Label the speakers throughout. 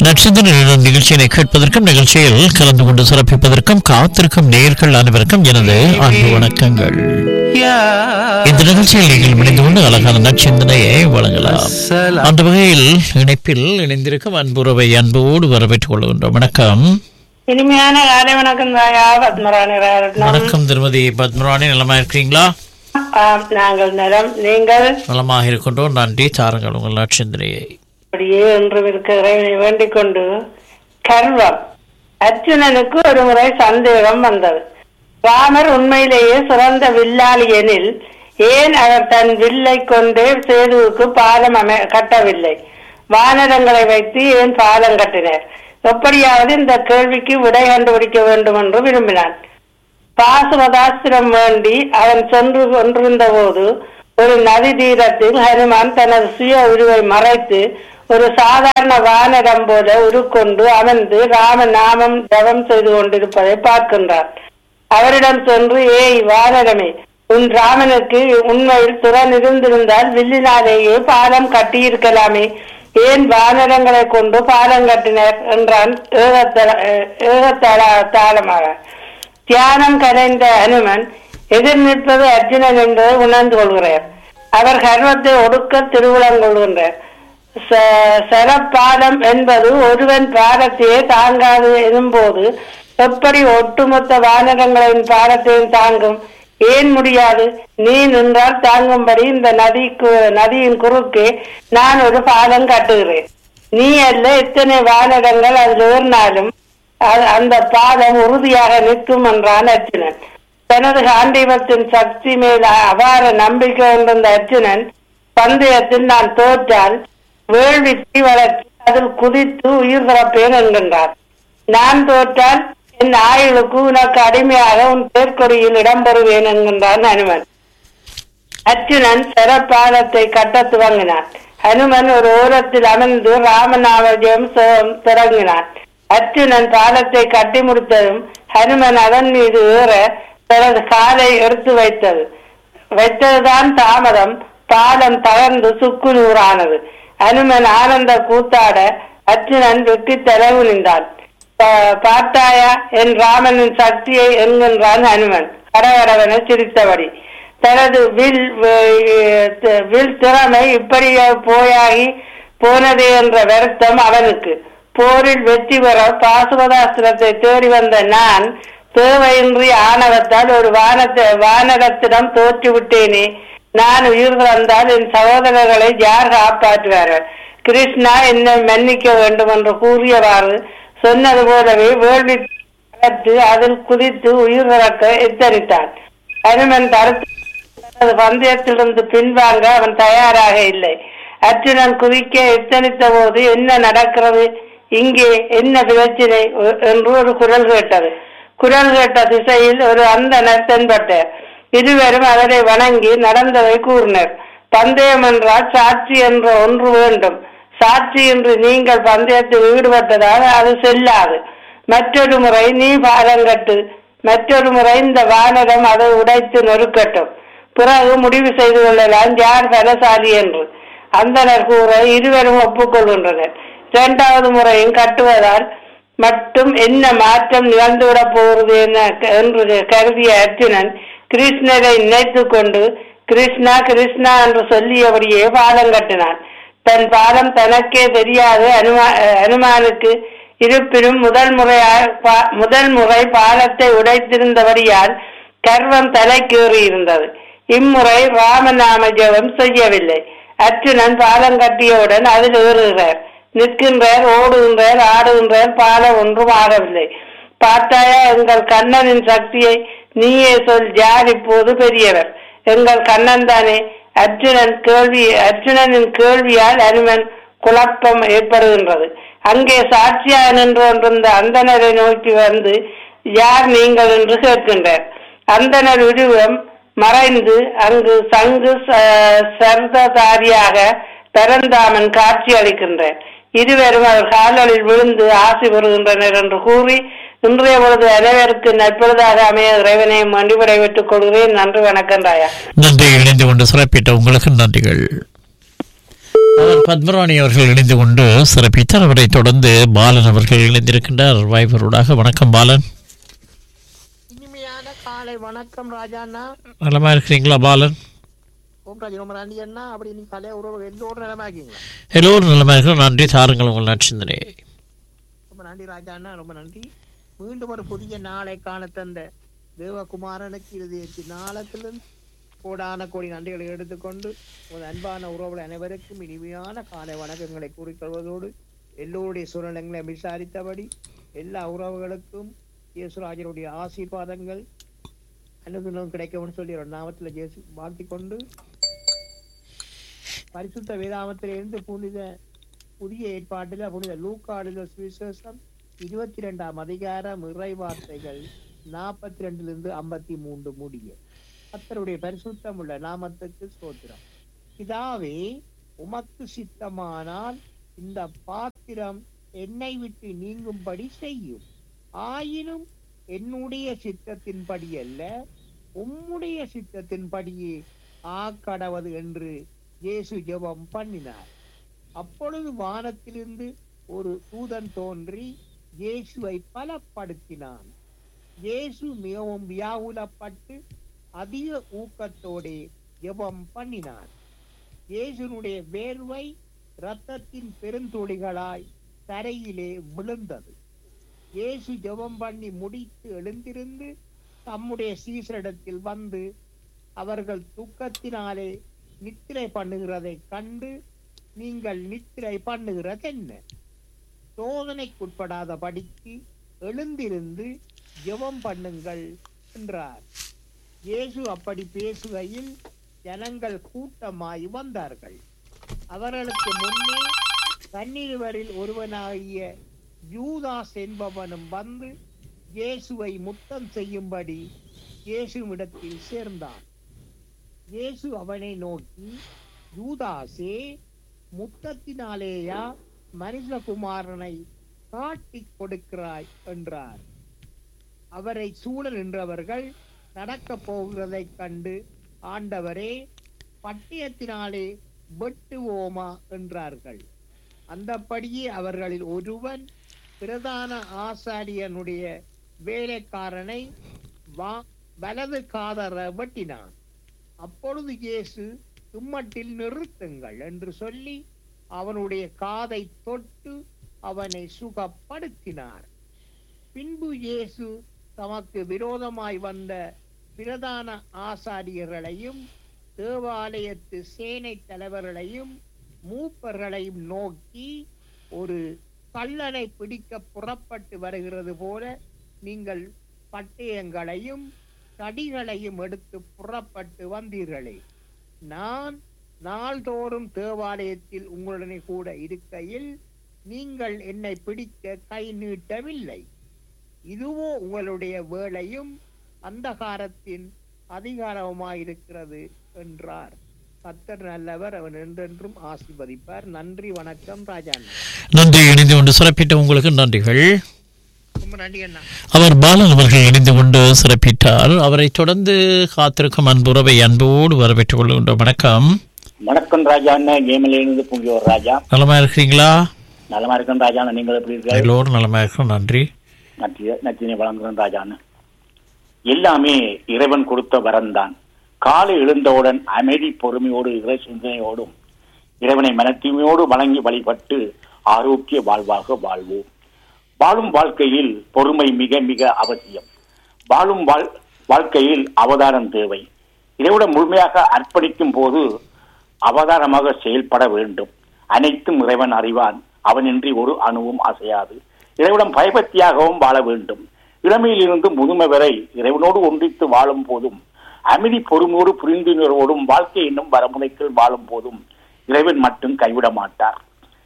Speaker 1: நட்சத்திர நிகழ்ச்சியினை கேட்பதற்கும் நிகழ்ச்சியில் கலந்து கொண்டு சிறப்பிப்பதற்கும் காத்திருக்கும் நேர்கள் அனைவருக்கும் எனது அன்பு வணக்கங்கள் இந்த நிகழ்ச்சியில் நீங்கள் முடிந்து கொண்டு அழகான நற்சிந்தனையை வழங்கலாம் அந்த வகையில் இணைப்பில் இணைந்திருக்கும் அன்புறவை அன்போடு வரவேற்றுக் கொள்கின்றோம் வணக்கம்
Speaker 2: இனிமையான காலை வணக்கம் தாயா பத்மராணி ரத்னம்
Speaker 1: வணக்கம் திருமதி பத்மராணி நலமா இருக்கிறீங்களா
Speaker 2: ஆம், நாங்கள் நலம் நீங்கள்
Speaker 1: நலமாக இருக்கின்றோம் நன்றி தாருங்கள் உங்கள் நற்சிந்தனையை
Speaker 2: அப்படியே என்றும் இருக்க இறைவனை வேண்டிக் கொண்டு கர்வம் அர்ஜுனனுக்கு ஒரு முறை சந்தேகம் வந்தது ராமர் உண்மையிலேயே சிறந்த வில்லாளி எனில் ஏன் அவர் தன் வில்லை கொண்டே சேதுவுக்கு பாலம் அமை கட்டவில்லை வானரங்களை வைத்து ஏன் பாலம் கட்டினர் எப்படியாவது இந்த கேள்விக்கு விடை கண்டுபிடிக்க வேண்டும் என்று விரும்பினான் பாசுவதாஸ்திரம் வேண்டி அவன் சென்று கொண்டிருந்த போது ஒரு நதி தீரத்தில் ஹனுமான் தனது சுய உருவை மறைத்து ஒரு சாதாரண வானரம் போல உருக்கொண்டு அமர்ந்து ராம நாமம் ஜபம் செய்து கொண்டிருப்பதை பார்க்கின்றார் அவரிடம் சென்று ஏய் வானரமே உன் ராமனுக்கு உண்மையில் துறன் இருந்திருந்தால் வில்லினாலேயே பாலம் கட்டியிருக்கலாமே ஏன் வானரங்களை கொண்டு பாலம் கட்டினர் என்றான் ஏகத்தள- ஏகத்தாள தாளமாக தியானம் கலைந்த அனுமன் எதிர் நிற்பது அர்ஜுனன் என்பதை உணர்ந்து கொள்கிறார் அவர் கர்வத்தை ஒடுக்க திருவுளம் கொள்கின்றார் ச- சரப்பாலம் என்பது ஒருவன் பாரத்தையே தாங்காது எனும்போது எப்படி ஒட்டுமொத்த வானரங்களின் பாரத்தையும் தாங்கும் ஏன் முடியாது நீ நின்றால் தாங்கும்படி இந்த நதிக்கு நதியின் குறுக்கே நான் ஒரு பாலம் கட்டுகிறேன் நீ அல்ல எத்தனை வானரங்கள் அதில் ஏறினாலும் அ- அந்த பாலம் உறுதியாக நிற்கும் என்றான் அர்ஜுனன் தனது காண்டீபத்தின் சக்தி மேல் அபார நம்பிக்கை கொண்டிருந்த அர்ஜுனன் பந்தயத்தில் நான் தோற்றால் வேள்வி தீ வளர்ச்சி அதில் குதித்து உயிர் பிறப்பேன் என்கின்றார் நான் தோற்றால் என் ஆயுளுக்கு உனக்கு அடிமையாக உன் பேர்க்கொடியில் இடம்பெறுவேன் என்கின்றான் ஹனுமன் அர்ஜுனன் சரப்பாலத்தை கட்டத் துவங்கினான் ஹனுமன் ஒரு ஓரத்தில் அமர்ந்து ராமநாமஜம் தொடங்கினான் அர்ஜுனன் பாலத்தை கட்டி முடித்ததும் ஹனுமன் அதன் மீது ஏற தனது காலை எடுத்து வைத்தது வைத்ததுதான் தாமதம் பாலம் தகர்ந்து சுக்கு நூறானது ஹனுமன் ஆனந்த கூத்தாட அர்ஜுனன் வெற்றி தலைகுனிந்தான் பா- பார்த்தாயா என் ராமனின் சக்தியை என்கின்றான் ஹனுமன் கடகடவென சிரித்தபடி தனது வில் வி- தி- வில் திறமை இப்படி போயாகி போனதே என்ற வருத்தம் அவனுக்கு போரில் வெற்றி பெற பாசுபதாஸ்திரத்தை தேடி வந்த நான் தேவையின்றி ஆணவத்தால் ஒரு வானத்தை வானரத்திடம் தோற்று விட்டேனே நான் உயிர் வந்தால் என் சகோதரர்களை யார் காப்பாற்றுவார்கள் கிருஷ்ணா என்னை மன்னிக்க வேண்டும் என்று கூறியவாறு சொன்னது போலவே வேள்வி தகர்த்து அதில் குதித்து உயிர் இறக்க எத்தனித்தான் அனுமன் தடுத்து தனது பந்தயத்திலிருந்து பின்வாங்க அவன் தயாராக இல்லை அர்ஜுனன் குதிக்க எத்தனித்த போது என்ன நடக்கிறது இங்கே என்ன பிரச்சனை ஒ- என்று ஒரு குரல் கேட்டது குரல் கேட்ட திசையில் ஒரு அந்தனர் தென்பட்டார் இருவரும் அவரை வணங்கி நடந்ததை கூறினர் பந்தயம் என்றால் சாட்சி என்ற ஒன்று வேண்டும் சாட்சி என்று நீங்கள் பந்தயத்தில் ஈடுபட்டதால் அது செல்லாது மற்றொரு முறை நீ பாலங்கட்டு மற்றொரு முறை இந்த வானரம் அதை உடைத்து நொறுக்கட்டும் பிறகு முடிவு செய்து கொள்ளலாம் யார் பலசாலி என்று அந்தனர் கூற இருவரும் ஒப்புக்கொள்கின்றனர் இரண்டாவது முறையும் கட்டுவதால் மட்டும் என்ன மாற்றம் நிகழ்ந்துவிடப் போகிறது என என்று கருதிய அர்ஜுனன் கிருஷ்ணரை நினைத்துக் கொண்டு கிருஷ்ணா கிருஷ்ணா என்று சொல்லியபடியே பாலம் கட்டினான் தன் பாலம் தனக்கே தெரியாது அனுமா அனுமானுக்கு இருப்பினும் முதல் முறையாக பா- முதல் முறை பாலத்தை உடைத்திருந்தபடியால் கர்வம் தலைக்கேறி இருந்தது இம்முறை ராமநாம ஜெபம் செய்யவில்லை அர்ஜுனன் பாலம் கட்டியவுடன் அதில் ஏறுகிறார் நிற்கின்றார் ஓடுகின்றார் ஆடுகின்றார் பாலம் ஒன்றும் ஆடவில்லை பார்த்தாயா எங்கள் கண்ணனின் சக்தியை நீயே சொல் யார் இப்போது பெரியவர் எங்கள் கண்ணன் தானே அர்ஜுனன் கேள்வி அர்ஜுனனின் கேள்வியால் அனுமன் குழப்பம் ஏற்படுகின்றது அங்கே சாட்சியாக நின்று கொண்டிருந்த அந்தனரை நோக்கி வந்து யார் நீங்கள் என்று கேட்கின்றார் அந்தனர் உருவம் மறைந்து அங்கு சங்கு ச- சர்ததாரியாக பரந்தாமன் காட்சி அளிக்கின்றார் இருவரும் அவர் கால்களில் விழுந்து ஆசி பெறுகின்றனர் என்று கூறி இன்றைய பொழுது அனைவருக்கு நற்பொழுதாக அமைய இறைவனை மண்டி விடைபெற்றுக் கொள்கிறேன் நன்றி வணக்கம் ராயா
Speaker 1: நன்றி இணைந்து கொண்டு சிறப்பிட்ட உங்களுக்கு நன்றிகள் அவர் பத்மராணி அவர்கள் இணைந்து கொண்டு சிறப்பித்தார் அவரை தொடர்ந்து பாலன் அவர்கள் இணைந்திருக்கின்றார் வாய்வரோடாக வணக்கம் பாலன்
Speaker 3: இனிமையான காலை வணக்கம் ராஜாண்ணா
Speaker 1: நலமா இருக்கிறீங்களா பாலன்
Speaker 3: ஓம் ராஜ் ரொம்ப நன்றி அண்ணா அப்படி நீ கலை உறவு எல்லோரும் நிலமா இருக்கீங்களா
Speaker 1: எல்லோரும் நலமா இருக்கிறோம் நன்றி தாருங்கள் உங்கள் நட்சத்திரே
Speaker 3: ரொம்ப நன்றி ராஜாண்ணா ரொம்ப நன்றி மீண்டும் ஒரு புதிய நாளை காண தந்த தேவகுமாரனுக்கு இறுதி நாளத்திலும் கோடான கோடி நன்றிகளை எடுத்துக்கொண்டு ஒரு அன்பான உறவுகள் அனைவருக்கும் இனிமையான காலை வணக்கங்களை கூறிக்கொள்வதோடு எல்லோருடைய சூழ்நிலைகளை விசாரித்தபடி எல்லா உறவுகளுக்கும் இயேசுராஜருடைய ஆசீர்வாதங்கள் அனுதினம் கிடைக்கும்னு சொல்லி ஒரு நாமத்தில் ஜேசு வாழ்த்திக் கொண்டு பரிசுத்த வேதாமத்திலிருந்து புனித புதிய ஏற்பாட்டில் புனித லூக்காடில சுவிசேஷம் இருபத்தி ரெண்டாம் அதிகாரம் இறை வார்த்தைகள் நாற்பத்தி ரெண்டிலிருந்து ஐம்பத்தி மூன்று முடிய கர்த்தருடைய பரிசுத்தம் உள்ள நாமத்துக்கு ஸ்தோத்திரம் பிதாவே உமக்கு சித்தமானால் இந்த பாத்திரம் என்னை விட்டு நீங்கும்படி செய்யும் ஆயினும் என்னுடைய சித்தத்தின்படி அல்ல உம்முடைய சித்தத்தின்படியே ஆக்கடவது என்று இயேசு ஜெபம் பண்ணினார் அப்பொழுது வானத்திலிருந்து ஒரு தூதன் தோன்றி இயேசுவை பலப்படுத்தினான் இயேசு மிகவும் வியாகுலப்பட்டு அதிக ஊக்கத்தோடே ஜெபம் பண்ணினான் இயேசுனுடைய வேர்வை இரத்தத்தின் பெருந்துளிகளாய் தரையிலே விழுந்தது இயேசு ஜெபம் பண்ணி முடித்து எழுந்திருந்து தம்முடைய சீசரிடத்தில் வந்து அவர்கள் துக்கத்தினாலே நித்திரை பண்ணுகிறதை கண்டு நீங்கள் நித்திரை பண்ணுகிறது என்ன சோதனைக்குட்படாத படிக்கு எழுந்திருந்து ஜெபம் பண்ணுங்கள் என்றார் இயேசு அப்படி பேசுகையில் ஜனங்கள் கூட்டமாய் வந்தார்கள் அவர்களுக்கு முன்னே பன்னிருவரில் ஒருவனாகிய யூதாஸ் என்பவனும் வந்து இயேசுவை முத்தம் செய்யும்படி இயேசுவிடத்தில் சேர்ந்தான் இயேசு அவனை நோக்கி யூதாசே முத்தத்தினாலேயா மனிதகுமாரனை காட்டிக் கொடுக்கிறாய் என்றார் அவரை சூழ நின்றவர்கள் நடக்கப் போகிறதைக் கண்டு ஆண்டவரே பட்டயத்தினாலே வெட்டுவோமா என்றார்கள் அந்தப்படியே அவர்களில் ஒருவன் பிரதான ஆசாரியனுடைய வேலைக்காரனை வா- வலது காதற வெட்டினான் அப்பொழுது இயேசு தும்மட்டில் நிறுத்துங்கள் என்று சொல்லி அவனுடைய காதை தொட்டு அவனை சுகப்படுத்தினார் பின்பு இயேசு தமக்கு விரோதமாய் வந்த பிரதான ஆசாரியர்களையும் தேவாலயத்து சேனை தலைவர்களையும் மூப்பர்களையும் நோக்கி ஒரு கள்ளனை பிடிக்க புறப்பட்டு வருகிறது போல நீங்கள் பட்டயங்களையும் தடிகளையும் எடுத்து புறப்பட்டு வந்தீர்களே நான் நாள்தோறும் தேவாலயத்தில் உங்களுடனே கூட இருக்கையில் நீங்கள் என்னை பிடிக்க கை நீட்டவில்லை இதுவோ உங்களுடைய வேலையும் அந்தகாரத்தின் அதிகாரமாயிருக்கிறது என்றார் கத்தர் நல்லவர் அவன் என்றென்றும் ஆசீர்வதிப்பார் நன்றி வணக்கம் ராஜா
Speaker 1: நன்றி இணைந்து கொண்டு சிறப்பித்த உங்களுக்கு நன்றிகள்
Speaker 3: ரொம்ப நன்றி அண்ணா
Speaker 1: அவர் பாலன் அவர்கள் இணைந்து கொண்டு சிறப்பித்தார் அவரை தொடர்ந்து காத்திருக்கும் அன்புறவை அன்போடு வரவேற்றுக் கொள்கின்றோம் வணக்கம்
Speaker 4: வணக்கம் ராஜா அண்ணன் கேமலேருந்து புங்கியோர் ராஜா
Speaker 1: நலமா இருக்கிறீங்களா
Speaker 4: நலமா இருக்கேன் ராஜா அண்ணன் நீங்கள் எப்படி இருக்கீங்க
Speaker 1: எல்லோரும் நலமா இருக்கிறோம் நன்றி
Speaker 4: நற்றிய நச்சினை வழங்குறேன் ராஜா அண்ணன் எல்லாமே இறைவன் கொடுத்த வரம்தான் காலை எழுந்தவுடன் அமைதி பொறுமையோடு இறை சிந்தனையோடும் இறைவனை மனத்தூய்மையோடு வணங்கி வழிபட்டு ஆரோக்கிய வாழ்வாக வாழ்வோம் வாழும் வாழ்க்கையில் பொறுமை மிக மிக அவசியம் வாழும் வாழ் வாழ்க்கையில் அவதாரம் தேவை இதைவிட முழுமையாக அர்ப்பணிக்கும் போது அவதாரமாக செயல்பட வேண்டும் அனைத்தும் இறைவன் அறிவான் அவனின்றி ஒரு அணுவும் அசையாது இறைவனம் பயபக்தியாகவும் வாழ வேண்டும் இளமையிலிருந்து முதுமை வரை இறைவனோடு ஒன்றித்து வாழும் போதும் அமைதி பொறுமையோடு புரிந்துணர்வோடும் வாழ்க்கை என்னும் வரமுறைக்குள் வாழும் போதும் இறைவன் மட்டும் கைவிட மாட்டார்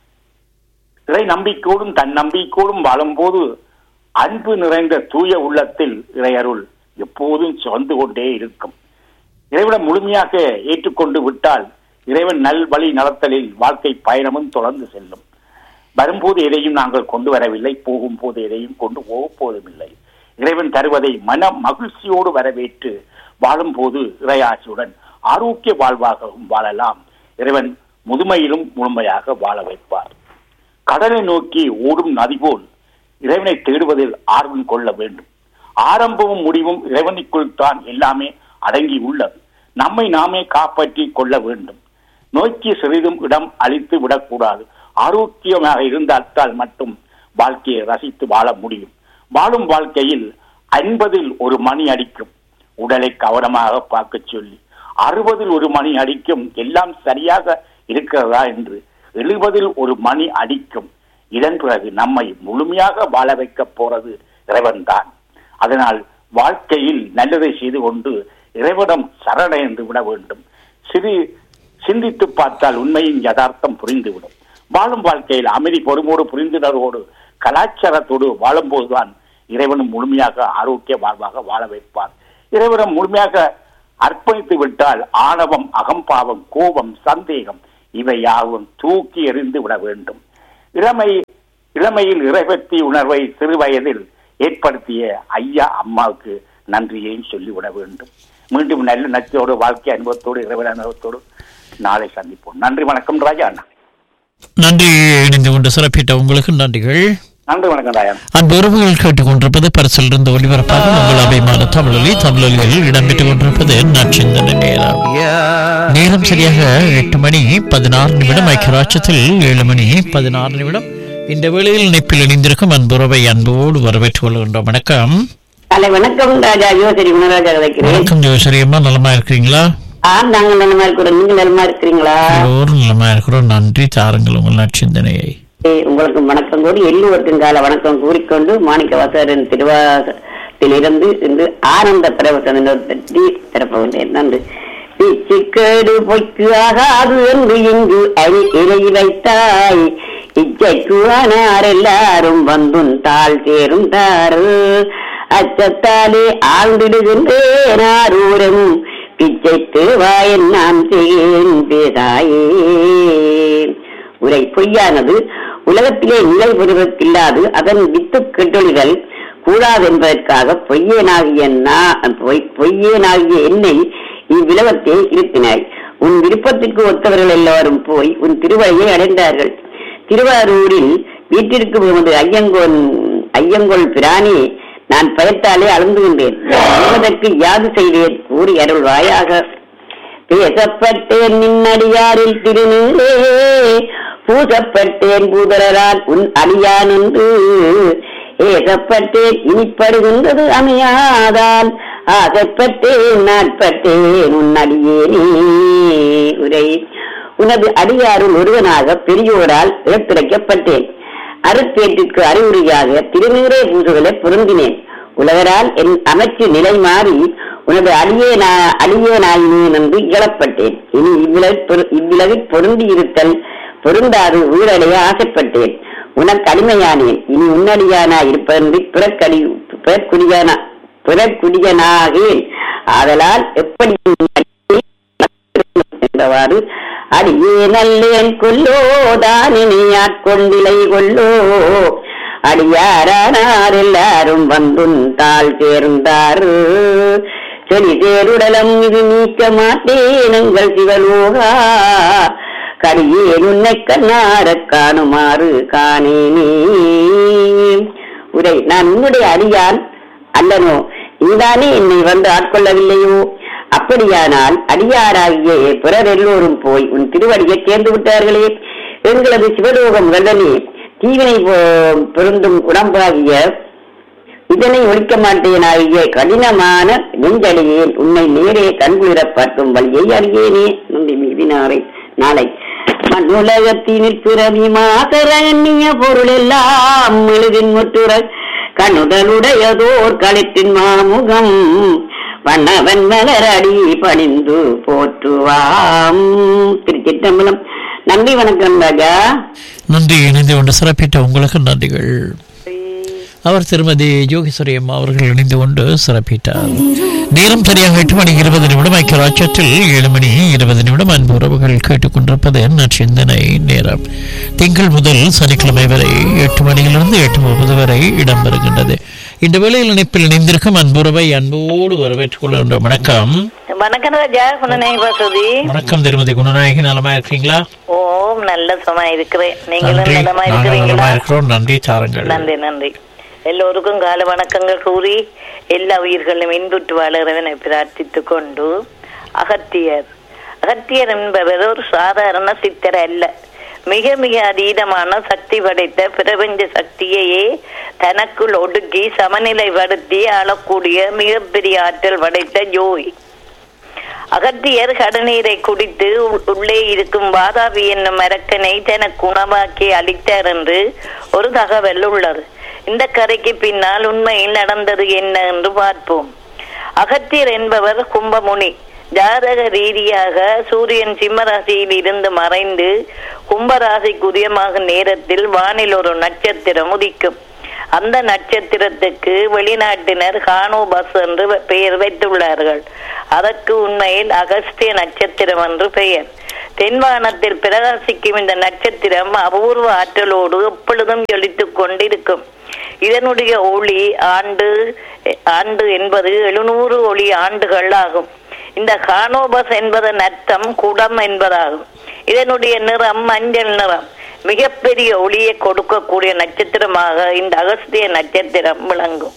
Speaker 4: இறை நம்பிக்கையோடும் தன் நம்பிக்கையோடும் வாழும்போது அன்பு நிறைந்த தூய உள்ளத்தில் இறையருள் எப்போதும் சுமந்து கொண்டே இருக்கும் இறைவனை முழுமையாக ஏற்றுக்கொண்டு விட்டால் இறைவன் நல் வழி நடத்தலில் வாழ்க்கை பயணமும் தொடர்ந்து செல்லும் வரும்போது எதையும் நாங்கள் கொண்டு வரவில்லை போகும்போது எதையும் கொண்டு போகப் போவதுமில்லை இறைவன் தருவதை மன மகிழ்ச்சியோடு வரவேற்று வாழும்போது இறையாட்சியுடன் ஆரோக்கிய வாழ்வாகவும் வாழலாம் இறைவன் முதுமையிலும் முழுமையாக வாழ வைப்பார் கடலை நோக்கி ஓடும் நதி போல் இறைவனை தேடுவதில் ஆர்வம் கொள்ள வேண்டும் ஆரம்பமும் முடிவும் இறைவனுக்குள் தான் எல்லாமே அடங்கி உள்ளது நம்மை நாமே காப்பாற்றி கொள்ள வேண்டும் நோக்கி சிறிதும் இடம் அளித்து விடக்கூடாது ஆரோக்கியமாக இருந்தால் மட்டும் வாழ்க்கையை ரசித்து வாழ முடியும் வாழும் வாழ்க்கையில் ஐம்பதில் ஒரு மணி அடிக்கும் உடலை கவனமாக பார்க்க சொல்லி அறுபதில் ஒரு மணி அடிக்கும் எல்லாம் சரியாக இருக்கிறதா என்று எழுபதில் ஒரு மணி அடிக்கும் இதன் பிறகு நம்மை முழுமையாக வாழ வைக்க போறது இறைவன்தான் அதனால் வாழ்க்கையில் நல்லதை செய்து கொண்டு இறைவனம் சரணடைந்து விட வேண்டும் சிறு சிந்தித்து பார்த்தால் உண்மையின் யதார்த்தம் புரிந்துவிடும் வாழும் வாழ்க்கையில் அமைதி பொறுமோடு புரிந்துணர்வோடு கலாச்சாரத்தோடு வாழும்போதுதான் இறைவனும் முழுமையாக ஆரோக்கிய வாழ்வாக வாழ வைப்பார் இறைவனம் முழுமையாக அர்ப்பணித்து விட்டால் ஆணவம் அகம்பாவம் கோபம் சந்தேகம் இவை யாவும் தூக்கி எறிந்து விட வேண்டும் இளமை இளமையில் இறைபக்தி உணர்வை சிறு வயதில் ஏற்படுத்திய ஐயா அம்மாவுக்கு நன்றியையும் சொல்லிவிட வேண்டும் மீண்டும் நல்ல நச்சோடு வாழ்க்கை அனுபவத்தோடு இறைவன் அனுபவத்தோடு நாளை சந்திப்போம் நன்றி வணக்கம் ராஜா அண்ணா
Speaker 1: நன்றி இணைந்து கொண்டு சிறப்பிட்ட உங்களுக்கு நன்றிகள்
Speaker 4: நன்றி வணக்கம் ராஜா
Speaker 1: அன்பு உறவுகள் கேட்டுக்கொண்டிருப்பது பரிசிலிருந்து ஒளிபரப்பாக உங்கள் அபிமான தமிழொலி தமிழொலியில் இடம்பெற்றுக் கொண்டிருப்பது நச்சிந்தன நேரம் நேரம் சரியாக எட்டு மணி பதினாறு நிமிடம் ஐக்கியராட்சத்தில் ஏழு மணி பதினாறு நிமிடம் இந்த வேளையில் இணைப்பில் இணைந்திருக்கும் அன்புறவை அன்போடு வரவேற்றுக் கொள்கின்றோம் வணக்கம்
Speaker 5: ஹலோ வணக்கம் ராஜா யோசரி குணராஜா வைக்கிறேன்
Speaker 1: வணக்கம் ஜோசரியம்மா நலமா இருக்கிறீங்களா
Speaker 5: ஆ நாங்க நலமா இருக்கிறோம் நீங்க நலமா இருக்கிறீங்களா
Speaker 1: எல்லோரும் நலமா இருக்கிறோம் நன்றி தாருங்கள் உங்கள் நற்சிந்தனையை
Speaker 5: ஏய், உங்களுக்கு வணக்கம் கூறி எல்லோருக்கும் கால வணக்கம் கூறிக்கொண்டு மாணிக்க வாசகரின் திருவாசத்திலிருந்து இன்று ஆனந்த பிரவசனம் பற்றி திறப்பகின்றேன் நன்றி பிச்சுக்கேடு பொய்க்கு ஆகாது என்று இங்கு அரி இலை வைத்தாய் இச்சைக்கு ஆனார் எல்லாரும் வந்துன் தாள் சேரும் தாரு அச்சத்தாலே ஆழ்ந்திடுகின்றேன் ஆரூரும் பிச்சைக்கு வாயன் நான் செய்யேன் பேதாயே உரை பொய்யானது உலகத்திலே நிலை பெறுவதற்கில்லாது அதன் வித்து கெட்டொழிகள் கூடாது என்பதற்காக பொய்யனாகிய நா- பொய்- பொய்யனாகிய என்னை இவ்விலகத்தை இருப்பினாய் உன் விருப்பத்திற்கு ஒத்தவர்கள் எல்லாரும் போய் உன் திருவழியை அடைந்தார்கள் திருவாரூரில் வீட்டிற்கு உமது ஐயங்கோன் ஐயங்கோள் பிராணி நான் பயத்தாலே அழுந்துகின்றேன் என்பதற்கு யாது செய்தேன் கூறி அருள்வாயாக பேசப்பட்டேன் நின்னடியாரில் திருநீரே பூசப்பட்டேன் பூதரால் உன் அடியான் என்று ஏசப்பட்டேன் இனிப்படுகின்றது அமையாதால் ஆசைப்பட்டேன் நாட்பட்டேன் உன் அடியேனே உரை உனது அடியாருள் ஒருவனாக பெரியோரால் எடுத்துரைக்கப்பட்டேன் அருத்தேட்டிற்கு அறிகுறியாக திருநீரே பூசுகளை பொருந்தினேன் உலகரால் என் அமைச்சு நிலை மாறி உனது அடியேனா அடியேனாயினேன் என்று இகழப்பட்டேன் இனி இவ்விலகில் பொரு- இவ்விலகில் பொருந்தி இருத்தல் பொருந்தாது உயிரடைய ஆசைப்பட்டேன் உனக்கு அடிமையானேன் இனி உன்னடியானா இருப்பதென்று பிறக்கடி பிறக்குடியானா பிறக்குடியனாகேன் ஆதலால் எப்படி உன் அடியை என்றவாறு அடியே நல்லேன் கொல்லோ தானினை ஆட்கொண்டிலை கொல்லோ அடியாரானார் எல்லாரும் வந்துன் தாள் சேர்ந்தாரு செடி சேருடலம் இது நீக்க மாட்டேன் எங்கள் சிவலோகா கடியேன் உன்னை கண்ணார காணுமாறு காணேனே உரை நான் உன்னுடைய அடியான் அல்லனோ நீதானே என்னை வந்து ஆட்கொள்ளவில்லையோ அப்படியானால் அடியாராகிய பிறர் எல்லோரும் போய் உன் திருவடியை சேர்ந்து விட்டார்களே எங்களது சிவலோகம் வெள்ளனே தீவினை போ- பொருந்தும் உடம்பாகிய இதனை ஒழிக்க மாட்டேனாகிய கடினமான நெஞ்சடியேன் உன்னை நேரே கண்குளிரப் பார்க்கும் வழியை அறியேனே நன்றி மீதினாரை நாளை மண்ணுலகத்தினில் பிறவி மாசர எண்ணிய பொருள் எல்லாம் மெழுகின் முற்றுற கண்ணுதலுடையதோர் களிற்றின் மாமுகம் வண்ணவன் மலரடி பணிந்து போற்றுவாம் திருச்சிற்றம்பலம் நன்றி வணக்கம் ராஜா
Speaker 1: நன்றி இணைந்து கொண்டு சிறப்பிட்ட உங்களுக்கு நன்றிகள் அவர் திருமதி யோகேஸ்வரி அம்மா அவர்கள் இணைந்து கொண்டு சிறப்பிட்டார் நேரம் சரியாக எட்டு மணி இருபது நிமிடம் ஐக்கியராட்சத்தில் ஏழு மணி இருபது நிமிடம் அன்பு உறவுகள் கேட்டுக்கொண்டிருப்பது நச்சிந்தனை நேரம் திங்கள் முதல் சனிக்கிழமை வரை எட்டு மணியிலிருந்து எட்டு முப்பது வரை இடம்பெறுகின்றது இந்த வேளையில் இணைப்பில் இணைந்திருக்கும் அன்புறவை அன்போடு வரவேற்றுக் கொள்கின்றோம் வணக்கம்
Speaker 6: வணக்கம் ராஜா குணநாயகி வசதி
Speaker 1: வணக்கம் திருமதி குணநாயகி நலமா இருக்கீங்களா
Speaker 6: ஓம் நல்ல சும்மா இருக்கிறேன் நீங்களும்
Speaker 1: நன்றி
Speaker 6: நலமா
Speaker 1: நாங்கள்
Speaker 6: இருக்கிறீங்களா
Speaker 1: நலமா இருக்கிறோம் நன்றி சாருங்கள்
Speaker 6: நன்றி நன்றி எல்லோருக்கும் கால வணக்கங்கள் கூறி எல்லா உயிர்களும் இன்புற்று வாழறவனை பிரார்த்தித்துக் கொண்டு அகத்தியர் அகத்தியர் என்பவர் ஒரு சாதாரண சித்தர் அல்ல மிக மிக அதீதமான சக்தி படைத்த பிரபஞ்ச சக்தியையே தனக்குள் ஒடுக்கி சமநிலைப்படுத்தி ஆளக்கூடிய மிகப்பெரிய ஆற்றல் படைத்த ஜோய் அகத்தியர் கடநீரை குடித்து உள்- உள்ளே இருக்கும் வாதாபி என்னும் மரக்கனை தனக்கு உணவாக்கி அளித்தார் என்று ஒரு தகவல் உள்ளது இந்த கதைக்கு பின்னால் உண்மையில் நடந்தது என்ன என்று பார்ப்போம் அகத்தியர் என்பவர் கும்பமுனி ஜாதக ரீதியாக சூரியன் சிம்மராசியில் இருந்து மறைந்து கும்பராசிக்கு உதயமாகும் நேரத்தில் வானில் ஒரு நட்சத்திரம் உதிக்கும் அந்த நட்சத்திரத்துக்கு வெளிநாட்டினர் கானோபஸ் என்று பெயர் வைத்துள்ளார்கள் அதற்கு உண்மையில் அகஸ்திய நட்சத்திரம் என்று பெயர் தென்வானத்தில் பிரகாசிக்கும் இந்த நட்சத்திரம் அபூர்வ ஆற்றலோடு எப்பொழுதும் ஜொலித்துக் கொண்டிருக்கும் இதனுடைய ஒளி ஆண்டு ஆண்டு என்பது எழுநூறு ஒளி ஆண்டுகள் ஆகும் இந்த கானோபஸ் என்பதன் அர்த்தம் குடம் என்பதாகும் இதனுடைய நிறம் மஞ்சள் நிறம் மிகப்பெரிய ஒளியை கொடுக்கக்கூடிய நட்சத்திரமாக இந்த அகஸ்திய நட்சத்திரம் விளங்கும்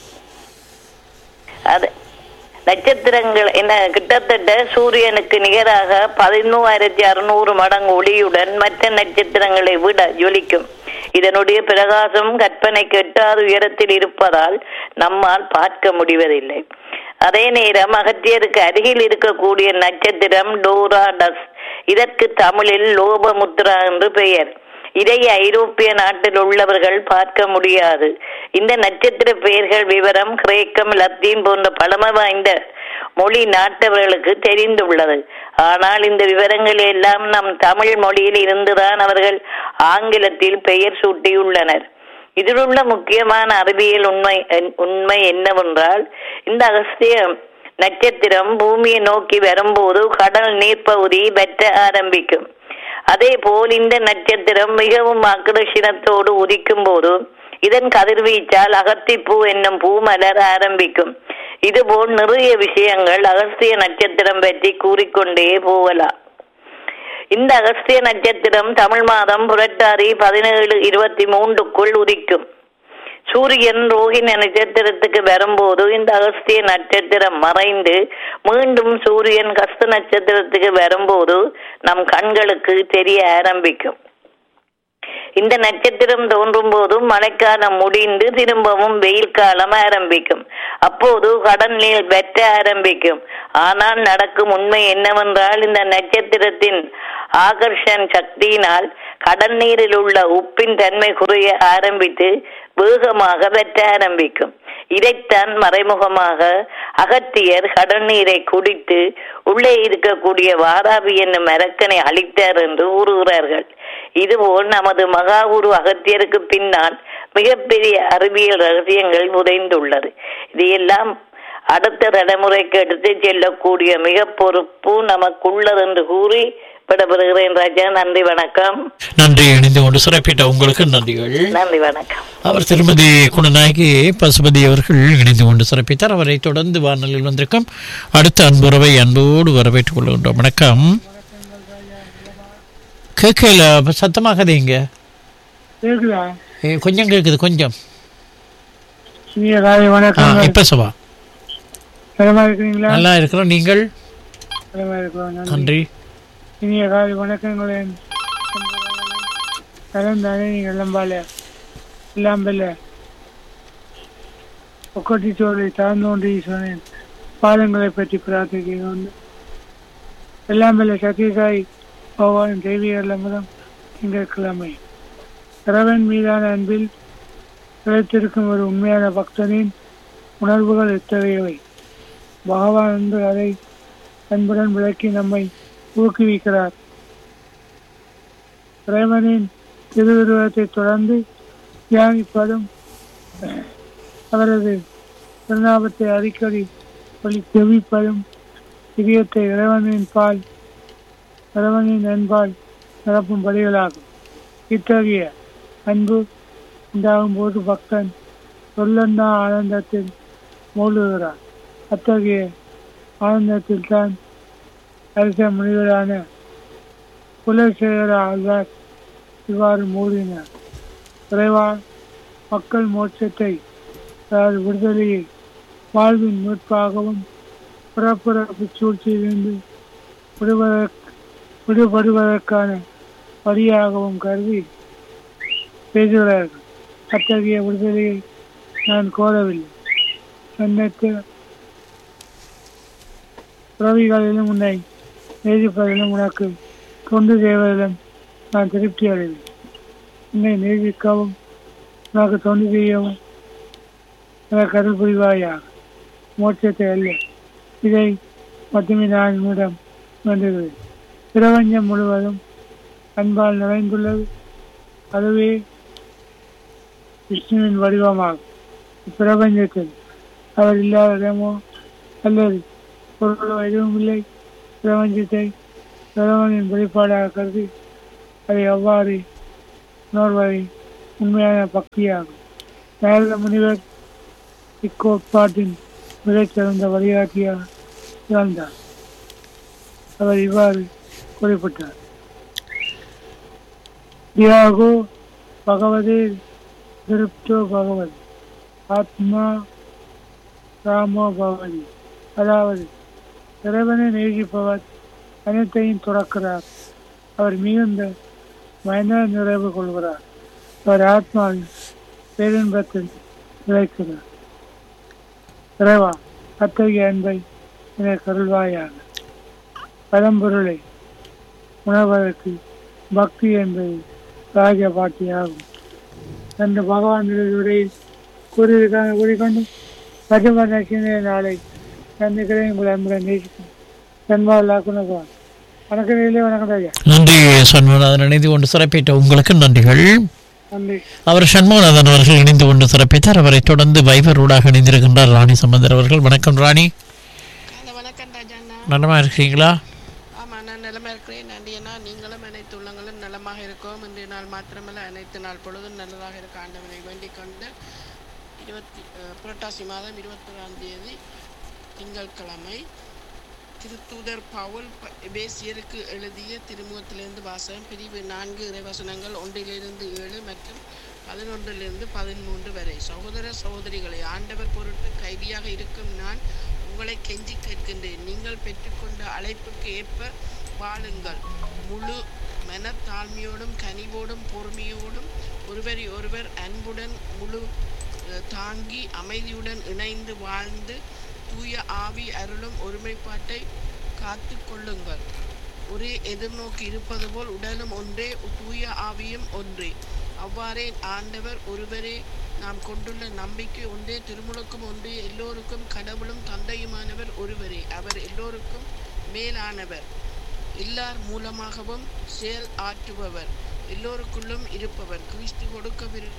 Speaker 6: அது நட்சத்திரங்கள் என்ன கிட்டத்தட்ட சூரியனுக்கு நிகராக பதிமூவாயிரத்தி அறுநூறு மடங்கு ஒளியுடன் மற்ற நட்சத்திரங்களை விட ஜொலிக்கும் இதனுடைய பிரகாசம் கற்பனைக்கு எட்டாவது உயரத்தில் இருப்பதால் நம்மால் பார்க்க முடிவதில்லை அதே நேரம் அகத்தியருக்கு அருகில் இருக்கக்கூடிய நட்சத்திரம் டோராடஸ் இதற்கு தமிழில் லோபமுத்ரா என்று பெயர் இதை ஐரோப்பிய நாட்டில் உள்ளவர்கள் பார்க்க முடியாது இந்த நட்சத்திர பெயர்கள் விவரம் கிரேக்கம் லத்தீன் போன்ற பழமை வாய்ந்த மொழி நாட்டவர்களுக்கு தெரிந்துள்ளது ஆனால் இந்த விவரங்கள் எல்லாம் நம் தமிழ் மொழியில் இருந்துதான் அவர்கள் ஆங்கிலத்தில் பெயர் சூட்டியுள்ளனர் இதிலுள்ள முக்கியமான அறிவியல் உண்மை உண்மை என்னவென்றால் இந்த அகஸ்திய நட்சத்திரம் பூமியை நோக்கி வரும்போது கடல் நீர்ப்பகுதி வெட்ட ஆரம்பிக்கும் அதே போல் இந்த நட்சத்திரம் மிகவும் ஆக்கர்ஷணத்தோடு உதிக்கும் போது இதன் கதிர்வீச்சால் அகத்திப்பூ என்னும் பூ மலர ஆரம்பிக்கும் இதுபோல் நிறைய விஷயங்கள் அகஸ்திய நட்சத்திரம் பற்றி கூறிக்கொண்டே போகலாம் இந்த அகஸ்திய நட்சத்திரம் தமிழ் மாதம் புரட்டாதி பதினேழு இருபத்தி மூன்றுக்குள் உதிக்கும் சூரியன் ரோஹிணி நட்சத்திரத்துக்கு வரும்போது இந்த அகஸ்திய நட்சத்திரம் மறைந்து மீண்டும் சூரியன் கஸ்த நட்சத்திரத்துக்கு வரும்போது நம் கண்களுக்கு தெரிய ஆரம்பிக்கும் இந்த நட்சத்திரம் தோன்றும் போதும் மழைக்காலம் முடிந்து திரும்பவும் வெயில் காலம் ஆரம்பிக்கும் அப்போது கடல் நீர் வெட்ட ஆரம்பிக்கும் ஆனால் நடக்கும் உண்மை என்னவென்றால் இந்த நட்சத்திரத்தின் ஆகர்ஷன் சக்தியினால் கடல் நீரில் உள்ள உப்பின் தன்மை குறைய ஆரம்பித்து வேகமாக வெட்ட ஆரம்பிக்கும் இதைத்தான் மறைமுகமாக அகத்தியர் கடல் நீரை குடித்து உள்ளே இருக்கக்கூடிய வாராபி என்னும் மரக்கனை அழித்தார் என்று கூறுகிறார்கள் இதுபோல் நமது மகாகுரு அகத்தியருக்கு பின்னால் மிகப்பெரிய அறிவியல் ரகசியங்கள் புதைந்துள்ளது இதையெல்லாம் அடுத்த தலைமுறைக்கு எடுத்து செல்லக்கூடிய மிக பொறுப்பு நமக்குள்ளது என்று கூறி விடப்படுகிறேன் ராஜா நன்றி வணக்கம்
Speaker 1: நன்றி இணைந்து கொண்டு சிறப்பிட்ட உங்களுக்கு நன்றிகள்
Speaker 6: நன்றி வணக்கம்
Speaker 1: அவர் திருமதி குணநாயகி பசுபதி அவர்கள் இணைந்து கொண்டு சிறப்பித்தார் அவரை தொடர்ந்து வானொலியில் வந்திருக்கும் அடுத்த அன்புறவை அன்போடு வரவேற்றுக் கொள்கின்றோம் வணக்கம் கேட்கல சத்தமாகதீங்க
Speaker 3: கேக்குதா
Speaker 1: ஏ, கொஞ்சம் கேட்குது கொஞ்சம்
Speaker 3: இனிய காலை
Speaker 1: ஆ,
Speaker 3: வணக்கம்
Speaker 1: இப்ப சவா
Speaker 3: நலமா இருக்கிறீங்களா
Speaker 1: நல்லா இருக்கிறோம் நீங்கள்
Speaker 3: நலமா இருக்கிறோம் நன்றி.
Speaker 1: நன்றி
Speaker 3: இனிய காலை வணக்கங்களே கலந்தானே நீங்க எல்லம்பால இல்லாம்பல்ல ஒக்கட்டி சோழை தாழ்ந்தோன்றி சொன்னேன் பாதங்களை பற்றி பிரார்த்திக்கிறோம் எல்லாம்பல்ல சத்தியசாய் பகவான் தெய்வீக முதம் திங்கட்கிழமை இறைவன் மீதான அன்பில் நிலைத்திருக்கும் ஒரு உண்மையான பக்தனின் உணர்வுகள் எத்தகையவை பகவான் என்று அதை அன்புடன் விளக்கி நம்மை ஊக்குவிக்கிறார் இறைவனின் திருவுருவத்தை தொடர்ந்து தியானிப்பதும் அவரது திருநாமத்தை அடிக்கடி
Speaker 7: சொல்லி செவிப்பதும் இதயத்தை இறைவனின் பால் இறைவனின் அன்பால் நிரப்பும் படிகளாகும் இத்தகைய அன்பு உண்டாகும் போது பக்தன் சொல்லன்னா ஆனந்தத்தில் மூழ்குகிறான் அத்தகைய ஆனந்தத்தில் தான் அரச முனிவரான குலசேகர ஆழ்வார் இவ்வாறு மூடினார் இறைவா மக்கள் மோட்சத்தை அதாவது விடுதலையை வாழ்வின் மீட்பாகவும் புறப்புறப்பு சூழ்ச்சியிலிருந்து விடுவதற்கு விடுபடுவதற்கான வழியாகவும் கருதி பேசுகிறார்கள் அத்தகைய விடுதலையை நான் கோரவில்லை எண்ணற்ற பிறவிகளிலும் உன்னை நேசிப்பதிலும் உனக்கு தொண்டு செய்வதிலும் நான் திருப்தி அடைவேன் உன்னை நேசிக்கவும் உனக்கு தொண்டு செய்யவும் எனக்கு அருள் புரிவாயாக மோட்சத்தை அல்ல இதை மட்டுமே நான் உன்னிடம் வேண்டுகிறேன் பிரபஞ்சம் முழுவதும் அன்பால் நிறைந்துள்ளது அதுவே விஷ்ணுவின் வடிவமாகும் இப்பிரபஞ்சத்தில் அவர் இல்லாத இடமோ அல்லது பொருளோ எதுவும் இல்லை பிரபஞ்சத்தை பிரதமனின் வெளிப்பாடாக கருதி அதை எவ்வாறு உணர்வதை உண்மையான பக்தியாகும் நாரத முனிவர் இக்கோட்பாட்டின் மிகச்சிறந்த வழிகாட்டியாக திகழ்ந்தார் அவர் இவ்வாறு குறிப்பிட்டார் தியாகோ பகவதே திருப்தோ பகவத் ஆத்மா ராமோ பகவதி அதாவது இறைவனை நேசிப்பவர் அனைத்தையும் துறக்கிறார் அவர் மிகுந்த மன நிறைவு கொள்கிறார் அவர் ஆத்மாவில் பேரின்பத்தில் நிலைக்கிறார் இறைவா அத்தகைய அன்பை எனக்கு அருள்வாயாக பரம்பொருளை உணர்வதற்கு பக்தி என்பது ராஜ பாட்டியாகும் என்று பகவான் உரையில் கூறியிருக்காங்க கூறிக்கொண்டு பசும நட்சினை நாளை சந்திக்கிறேன் உங்களை அன்புடன் நேசிக்கும் சன்மாவில்லாக்குன்னு வணக்கம் வணக்கம் ராஜா
Speaker 1: நன்றி சண்முகநாதன் இணைந்து கொண்டு சிறப்பித்த உங்களுக்கு நன்றிகள்
Speaker 7: நன்றி
Speaker 1: அவர் சண்முகநாதன் அவர்கள் இணைந்து கொண்டு சிறப்பித்தார் அவரை தொடர்ந்து வைபரூடாக இணைந்திருக்கின்றார் ராணி சம்பந்தர் அவர்கள் வணக்கம் ராணி
Speaker 8: காலை வணக்கம் ராஜாண்ணா
Speaker 1: நலமா இருக்கிறீங்களா
Speaker 8: ஆமாம் நான் நிலமா இருக்கிறேன் நன்றியண்ணா நீங்களும் அனைத்து உள்ளங்களும் நலமாக இருக்கோம் இன்றைய நாள் மாத்திரமல்ல அனைத்து நாள் பொழுதும் நல்லதாக இருக்க ஆண்டவனை வேண்டிக் கொண்டு இருபத்தி அஹ், புரட்டாசி மாதம் இருபத்தொராம் தேதி திங்கட்கிழமை திருத்தூதர் பவுல் ப- எபேசியருக்கு எழுதிய திருமுகத்திலிருந்து வாசகம் பிரிவு நான்கு இறைவசனங்கள் ஒன்றிலிருந்து ஏழு மற்றும் பதினொன்றிலிருந்து பதிமூன்று வரை சகோதர சகோதரிகளை ஆண்டவர் பொருட்டு கைதியாக இருக்கும் நான் உங்களை கெஞ்சி கேட்கின்றேன் நீங்கள் பெற்றுக்கொண்ட அழைப்புக்கு ஏற்ப வாழுங்கள் முழு மனத்தாழ்மையோடும் கனிவோடும் பொறுமையோடும் ஒருவரை ஒருவர் அன்புடன் முழு அஹ், தாங்கி அமைதியுடன் இணைந்து வாழ்ந்து தூய ஆவி அருளும் ஒருமைப்பாட்டை காத்து கொள்ளுங்கள் ஒரே எதிர்நோக்கி இருப்பது போல் உடலும் ஒன்றே தூய ஆவியும் ஒன்றே அவ்வாறே ஆண்டவர் ஒருவரே நாம் கொண்டுள்ள நம்பிக்கை ஒன்றே திருமுழுக்கும் ஒன்றே எல்லோருக்கும் கடவுளும் தந்தையுமானவர் ஒருவரே அவர் எல்லோருக்கும் மேலானவர் எல்லார் மூலமாகவும் செயல் ஆற்றுபவர் எல்லோருக்குள்ளும் இருப்பவர் கிறிஸ்து கொடுக்கவிரு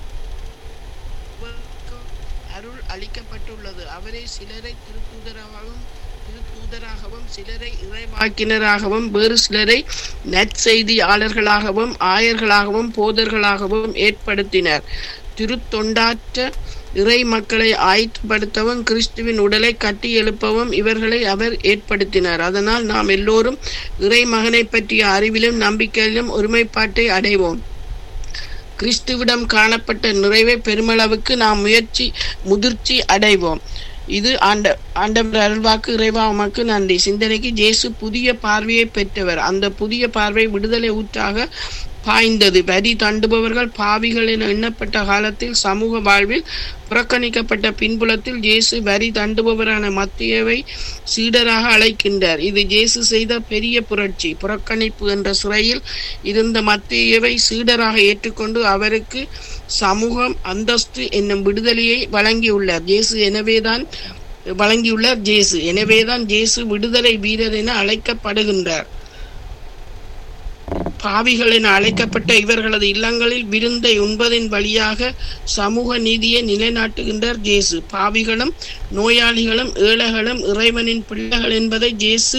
Speaker 8: அவருக்கு அருள் அளிக்கப்பட்டுள்ளது அவரே சிலரை திருத்தூதராகவும் திருத்தூதராகவும் சிலரை இறைவாக்கினராகவும் வேறு சிலரை நற்செய்தியாளர்களாகவும் ஆயர்களாகவும் போதர்களாகவும் ஏற்படுத்தினர் திருத்தொண்டாற்ற இறை மக்களை ஆயத்தப்படுத்தவும் கிறிஸ்துவின் உடலை கட்டி எழுப்பவும் இவர்களை அவர் ஏற்படுத்தினார் அதனால் நாம் எல்லோரும் இறை மகனை பற்றிய அறிவிலும் நம்பிக்கையிலும் ஒருமைப்பாட்டை அடைவோம் கிறிஸ்துவிடம் காணப்பட்ட நிறைவை பெருமளவுக்கு நாம் முயற்சி முதிர்ச்சி அடைவோம் இது ஆண்ட ஆண்டவர் அருள்வாக்கு இறைவா உமக்கு நன்றி சிந்தனைக்கு ஜேசு புதிய பார்வையை பெற்றவர் அந்த புதிய பார்வை விடுதலை ஊற்றாக பாய்ந்தது வரி தண்டுபவர்கள் பாவிகள் என எண்ணப்பட்ட காலத்தில் சமூக வாழ்வில் புறக்கணிக்கப்பட்ட பின்புலத்தில் இயேசு வரி தண்டுபவரான மத்தியவை சீடராக அழைக்கின்றார் இது இயேசு செய்த பெரிய புரட்சி புறக்கணிப்பு என்ற சிறையில் இருந்த மத்தியவை சீடராக ஏற்றுக்கொண்டு அவருக்கு சமூகம் அந்தஸ்து என்னும் விடுதலையை வழங்கியுள்ளார் இயேசு எனவேதான் வழங்கியுள்ளார் ஜேசு எனவேதான் ஜேசு விடுதலை வீரர் என அழைக்கப்படுகின்றார் பாவிகள் என அழைக்கப்பட்ட இவர்களது இல்லங்களில் விருந்தை உண்பதின் வழியாக சமூக நீதியை நிலைநாட்டுகின்றார் ஜேசு பாவிகளும் நோயாளிகளும் ஏழைகளும் இறைவனின் பிள்ளைகள் என்பதை ஜேசு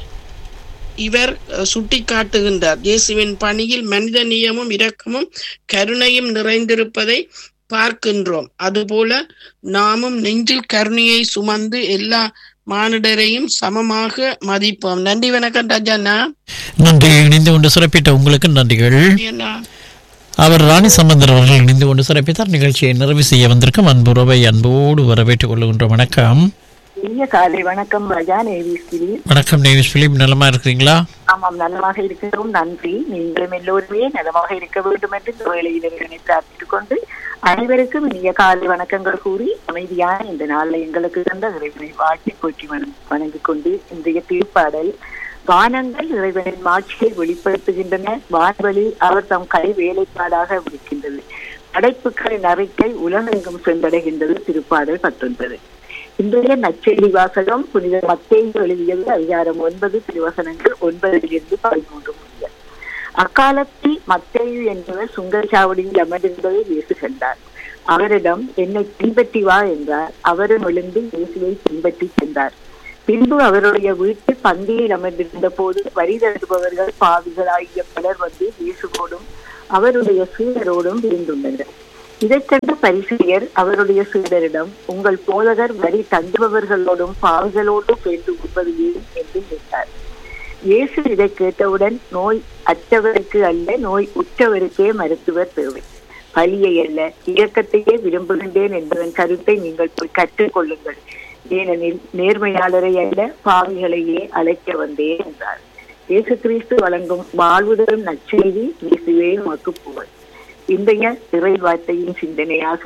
Speaker 8: இவர் அஹ், சுட்டிக்காட்டுகின்றார் இயேசுவின் பணியில் மனித நியமும் இரக்கமும் கருணையும் நிறைந்திருப்பதை பார்க்கின்றோம் அதுபோல நாமும் நெஞ்சில் கருணையை சுமந்து எல்லா மானிடரையும் சமமாக மதிப்போம் நன்றி வணக்கம் ராஜாண்ணா
Speaker 1: நன்றி இணைந்து கொண்டு சிறப்பித்த உங்களுக்கு நன்றிகள்
Speaker 8: ஏன்னா
Speaker 1: அவர் ராணி சம்பந்தர் அவர்கள் இணைந்து கொண்டு சிறப்பித்தார் நிகழ்ச்சியை நிறைவு செய்ய வந்திருக்கும் அன்புறவை அன்போடு வரவேற்றுக் கொள்கின்றோம் வணக்கம்
Speaker 9: இனிய காலை வணக்கம் ராஜா நேவிஸ்கிரி
Speaker 1: வணக்கம் நேவிஸ் பிலிப் நலமா இருக்கிறீங்களா
Speaker 9: ஆமாம் நலமாக இருக்கிறோம் நன்றி நீங்களும் எல்லோருமே நலமாக இருக்க வேண்டும் என்று இந்த வேளையில் இறைவனை பிரார்த்தித்துக் கொண்டு அனைவருக்கும் இனிய காலை வணக்கங்கள் கூறி அமைதியான இந்த நாளில் எங்களுக்கு தந்த இறைவனை வாழ்த்தி போற்றி வண- வணங்கிக் கொண்டு இன்றைய திருப்பாடல் வானங்கள் இறைவனின் மாட்சியை வெளிப்படுத்துகின்றன வான்வழி அவர் தம் கலை வேலைப்பாடாக விடுக்கின்றது படைப்புகளின் அறிக்கை உலகெங்கும் சென்றடைகின்றது திருப்பாடல் பத்தொன்பது இன்றைய நற்செய்தி வாசகம் புனித மத்தேயு எழுதியது அதிகாரம் ஒன்பது திருவசனங்கள் ஒன்பதிலிருந்து பதிமூன்று முடிய அக்காலத்தில் மத்தேயு என்பவர் சுங்கச்சாவடியில் அமர்ந்திருந்ததை இயேசு கண்டார் அவரிடம் என்னை பின்பற்றி வா என்றார் அவரும் எழுந்து இயேசுவை பின்பற்றி சென்றார் பின்பு அவருடைய வீட்டில் பந்தியில் அமர்ந்திருந்த போது வரி தருபவர்கள் பாவிகளாகிய பலர் வந்து இயேசுவோடும் அவருடைய சீடரோடும் விருந்துள்ளனர் இதைக் கண்ட பரிசெயர் அவருடைய சீடரிடம் உங்கள் போதகர் வரி தந்துபவர்களோடும் பாவிகளோடும் சேர்ந்து உண்பது ஏன் என்று கேட்டார் இயேசு இதை கேட்டவுடன் நோய் அற்றவருக்கு அல்ல நோய் உற்றவருக்கே மருத்துவர் தேவை பலியை அல்ல இரக்கத்தையே விரும்புகின்றேன் என்பதன் கருத்தை நீங்கள் போய் கற்றுக்கொள்ளுங்கள் ஏனெனில் நேர்மையாளரை அல்ல பாவிகளையே அழைக்க வந்தேன் என்றார் இயேசு கிறிஸ்து வழங்கும் வாழ்வுதரும் நற்செய்தி இயேசுவே உமக்கு புகழ் இன்றைய இறை வார்த்தையின் சிந்தனையாக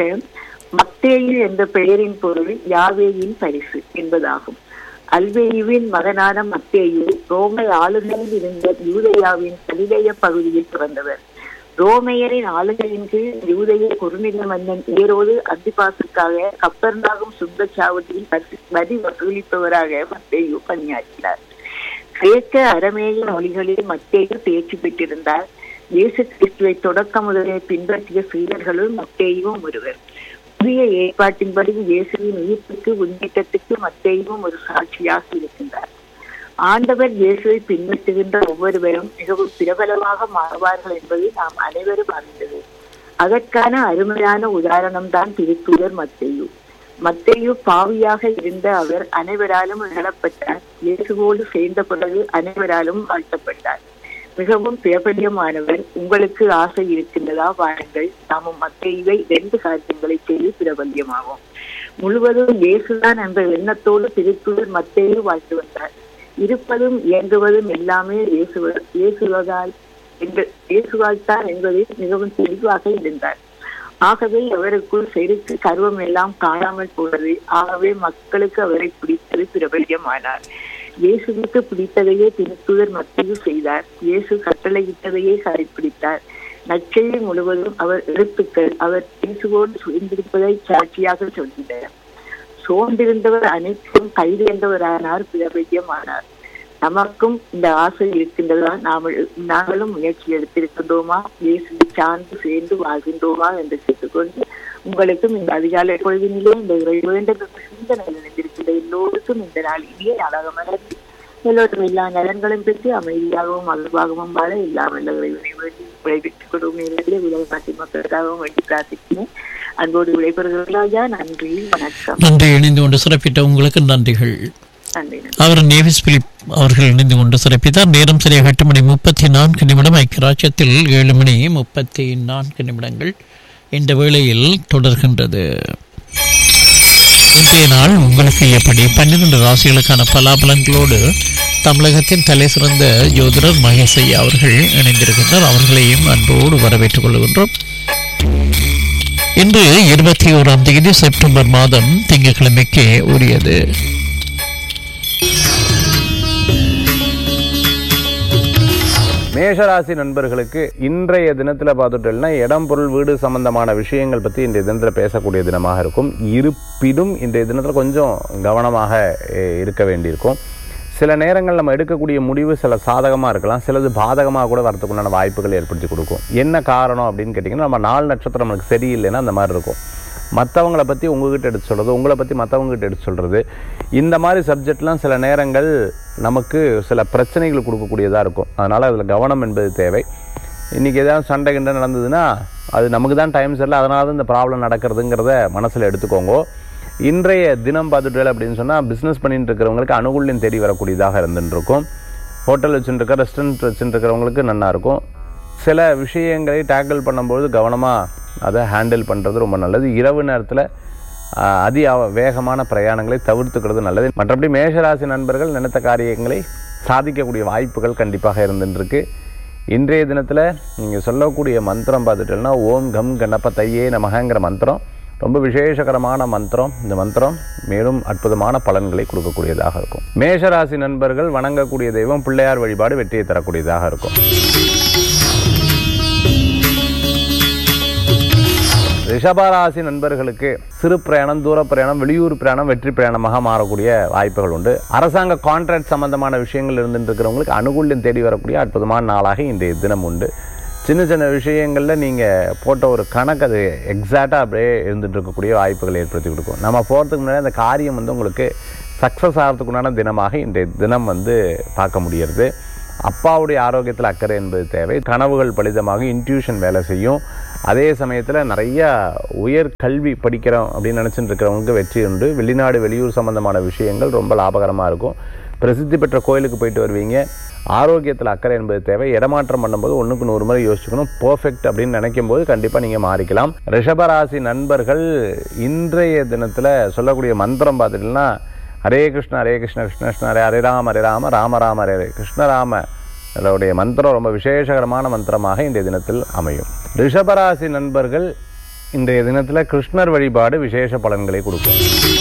Speaker 9: மத்தேயு என்ற பெயரின் பொருள் யாவேயின் பரிசு என்பதாகும் அல்வேயுவின் மகனான மத்தேயு ரோமை ஆளுகையில் இருந்த யூதேயாவின் கலிலேய பகுதியில் பிறந்தவர் ரோமையரின் ஆளுகையின் கீழ் யூதேய குறுநில மன்னன் ஏரோது அத்திபாசுக்காக கப்பர்நாகும் சுங்கச்சாவடியில் வரி- வரி வசூலிப்பவராக மத்தேயு பணியாற்றினார் கிரேக்க அரமேய மொழிகளில் மத்தேயு தேர்ச்சி பெற்றிருந்தார் இயேசு கிறிஸ்துவை தொடக்க முதலே பின்பற்றிய சீடர்களுள் மத்தேயுவும் ஒருவர் புதிய ஏற்பாட்டின்படி இயேசுவின் உயிர்ப்புக்கு உன்னேற்றத்துக்கு மத்தேயுவும் ஒரு சாட்சியாக இருக்கின்றார் ஆண்டவர் இயேசுவை பின்பற்றுகின்ற ஒவ்வொருவரும் மிகவும் பிரபலமாக மாறுவார்கள் என்பது நாம் அனைவரும் அறிந்தது அதற்கான அருமையான உதாரணம் தான் திருத்தூதர் மத்தேயு மத்தேயு பாவியாக இருந்த அவர் அனைவராலும் இகழப்பட்டார் இயேசுவோடு சேர்ந்த பிறகு அனைவராலும் வாழ்த்தப்பட்டார் மிகவும் பிரபல்யமானவர் உங்களுக்கு ஆசை இருக்கின்றதா வாருங்கள் நாமும் மத்தேயுவை ரெண்டு காரியங்களை செய்து பிரபல்யமாவோம் முழுவதும் இயேசுதான் என்ற எண்ணத்தோடு திருத்தூதர் மத்தேயு வாழ்த்து வந்தார் இருப்பதும் இயங்குவதும் எல்லாமே இயேசுவ இயேசுவதால் என்று இயேசுவால் தான் என்பதில் மிகவும் தெளிவாக இருந்தார் ஆகவே அவருக்குள் செருக்கு கர்வம் எல்லாம் காணாமல் போனது ஆகவே மக்களுக்கு அவரை பிடித்தது பிரபல்யமானார் இயேசுவுக்கு பிடித்ததையே திருத்தூதர் மத்திய செய்தார் இயேசு கட்டளையிட்டதையே கடைப்பிடித்தார் நற்செய்தி முழுவதும் அவர் எழுத்துக்கள் அவர் இயேசுவோடு சுழ்ந்திருப்பதை சாட்சியாக சொல்கிறார் சோர்ந்திருந்தவர் அனைத்தும் கைதேர்ந்தவரானார் பிரபல்யமானார் நமக்கும் இந்த ஆசை இருக்கின்றதா நாம் நாங்களும் முயற்சி எடுத்திருக்கின்றோமா இயேசுவை சார்ந்து சேர்ந்து வாழ்கின்றோமா என்று கேட்டுக்கொண்டு உங்களுக்கும் இந்த அதிகாலை பொழுதினிலே இந்த இறை வேண்டுகிற சிந்தனை நினைந்திருக்கின்ற எல்லோருக்கும் இந்த நாள் இனிய நாளாக மலர்ந்து எல்லோரும் எல்லா நலன்களும் பெற்று அமைதியாகவும் அல்வாகவும் வாழ எல்லா வல்லவர்களை வேண்டி விளைவித்துக் கொள்ளும் நேரத்திலே உலக நாட்டு மக்களுக்காகவும் வேண்டி பிரார்த்திக்கிறேன் அன்போடு விடைபெறுகிறோம் ராஜா நன்றி வணக்கம்
Speaker 1: நன்றி இணைந்து கொண்டு சிறப்பித்த உங்களுக்கு நன்றிகள்
Speaker 9: நன்றி நன்றி
Speaker 1: அவர் நேவிஸ் பிலிப் அவர்கள் இணைந்து கொண்டு சிறப்பித்தார் நேரம் சரியாக எட்டு மணி முப்பத்தி நான்கு நிமிடம் ஐக்கியராஜ்யத்தில் ஏழு மணி முப்பத்தி நான்கு நிமிடங்கள் இந்த வேளையில் தொடர்கின்றது இன்றைய நாள் உங்களுக்கு எப்படி பன்னிரண்டு ராசிகளுக்கான பலாபலன்களோடு தமிழகத்தின் தலை சிறந்த ஜோதிடர் மகேஷ் ஐயா அவர்கள் இணைந்திருக்கின்றார் அவர்களையும் அன்போடு வரவேற்றுக் கொள்கின்றோம் இன்று இருபத்தி ஓராம் தேதி செப்டம்பர் மாதம் திங்கட்கிழமைக்கு உரியது
Speaker 10: மேஷராசி நண்பர்களுக்கு இன்றைய தினத்தில் பார்த்துட்டோம்னா இடம் பொருள் வீடு சம்பந்தமான விஷயங்கள் பற்றி இன்றைய தினத்தில் பேசக்கூடிய தினமாக இருக்கும் இருப்பினும் இன்றைய தினத்தில் கொஞ்சம் கவனமாக அஹ், இருக்க வேண்டியிருக்கும் சில நேரங்கள் நம்ம எடுக்கக்கூடிய முடிவு சில சாதகமாக இருக்கலாம் சிலது பாதகமாக கூட வரதுக்குண்டான வாய்ப்புகள் ஏற்படுத்தி கொடுக்கும் என்ன காரணம் அப்படின்னு கேட்டிங்கன்னா நம்ம நாலு நட்சத்திரம் நமக்கு சரியில்லைன்னா அந்த மாதிரி இருக்கும் மற்றவங்கள பற்றி உங்ககிட்ட எடுத்து சொல்கிறது உங்களை பற்றி மற்றவங்ககிட்ட எடுத்து சொல்கிறது இந்த மாதிரி சப்ஜெக்ட்லாம் சில நேரங்கள் நமக்கு சில பிரச்சனைகள் கொடுக்கக்கூடியதாக இருக்கும் அதனால் அதில் கவனம் என்பது தேவை இன்றைக்கி ஏதாவது சண்டை கிண்டை நடந்ததுன்னா அது நமக்கு தான் டைம் சரியில்லை அதனால தான் இந்த ப்ராப்ளம் நடக்கிறதுங்கிறத மனசில் எடுத்துக்கோங்க இன்றைய தினம் பார்த்துட்டு அப்படின்னு சொன்னால் பிஸ்னஸ் பண்ணிட்டு இருக்கிறவங்களுக்கு அனுகூல்யம் தேடி வரக்கூடியதாக இருந்துட்டு இருக்கும் ஹோட்டல் வச்சுருக்க ரெஸ்டாரண்ட் வச்சுருக்கிறவங்களுக்கு நல்லா இருக்கும் சில விஷயங்களை டேக்கிள் பண்ணும்போது கவனமாக அதை ஹேண்டில் பண்ணுறது ரொம்ப நல்லது இரவு நேரத்தில் ஆஹ், அதி அவ- வேகமான பிரயாணங்களை தவிர்த்துக்கிறது நல்லது மற்றபடி மேஷராசி நண்பர்கள் நினைத்த காரியங்களை சாதிக்கக்கூடிய வாய்ப்புகள் கண்டிப்பாக இருந்துருக்கு இன்றைய தினத்தில் நீங்கள் சொல்லக்கூடிய மந்திரம் பார்த்துட்டோம்னா ஓம் கம் கணப தையே நமகங்கிற மந்திரம் ரொம்ப விசேஷகரமான மந்திரம் இந்த மந்திரம் மேலும் அற்புதமான பலன்களை கொடுக்கக்கூடியதாக இருக்கும் மேஷராசி நண்பர்கள் வணங்கக்கூடிய தெய்வம் பிள்ளையார் வழிபாடு வெற்றியை தரக்கூடியதாக இருக்கும் ரிஷபராசி நண்பர்களுக்கு சிறு பிரயாணம் தூர பிரயாணம் வெளியூர் பிரயாணம் வெற்றி பிரயாணமாக மாறக்கூடிய வாய்ப்புகள் உண்டு அரசாங்க கான்ட்ராக்ட் சம்பந்தமான விஷயங்கள் இருந்துட்டு இருக்கிறவங்களுக்கு அனுகூல்யம் தேடி வரக்கூடிய அற்புதமான நாளாக இன்றைய தினம் உண்டு சின்ன சின்ன விஷயங்களில் நீங்கள் போட்ட ஒரு கணக்கு அது எக்ஸாக்டாக அப்படியே இருந்துட்டு இருக்கக்கூடிய வாய்ப்புகள் ஏற்படுத்தி கொடுக்கும் நம்ம போகிறதுக்கு முன்னாடி அந்த காரியம் வந்து உங்களுக்கு சக்ஸஸ் ஆகிறதுக்குண்டான தினமாக இன்றைய தினம் வந்து பார்க்க முடியறது அப்பாவுடைய ஆரோக்கியத்தில் அக்கறை என்பது தேவை கனவுகள் பலிதமாக இன்ட்யூஷன் வேலை செய்யும் அதே சமயத்தில் நிறைய உயர் கல்வி படிக்கிறோம் அப்படின்னு நினச்சிட்டு இருக்கிறவங்களுக்கு வெற்றி உண்டு வெளிநாடு வெளியூர் சம்பந்தமான விஷயங்கள் ரொம்ப லாபகரமாக இருக்கும் பிரசித்தி பெற்ற கோயிலுக்கு போயிட்டு வருவீங்க ஆரோக்கியத்தில் அக்கறை என்பது தேவை இடமாற்றம் பண்ணும்போது ஒன்றுக்கு நூறு முறை யோசிச்சுக்கணும் பர்ஃபெக்ட் அப்படின்னு நினைக்கும் போது கண்டிப்பாக நீங்கள் மாறிக்கலாம் ரிஷபராசி நண்பர்கள் இன்றைய தினத்தில் சொல்லக்கூடிய மந்திரம் பார்த்துட்டீங்கன்னா ஹரே கிருஷ்ண ஹரே கிருஷ்ண கிருஷ்ண கிருஷ்ண ஹரே ஹரே ராம ஹரே ராம ராம ராம ஹரே ஹரே கிருஷ்ணராம இதனுடைய மந்திரம் ரொம்ப விசேஷகரமான மந்திரமாக இன்றைய தினத்தில் அமையும் ரிஷபராசி நண்பர்கள் இன்றைய தினத்தில் கிருஷ்ணர் வழிபாடு விசேஷ பலன்களை கொடுக்கும்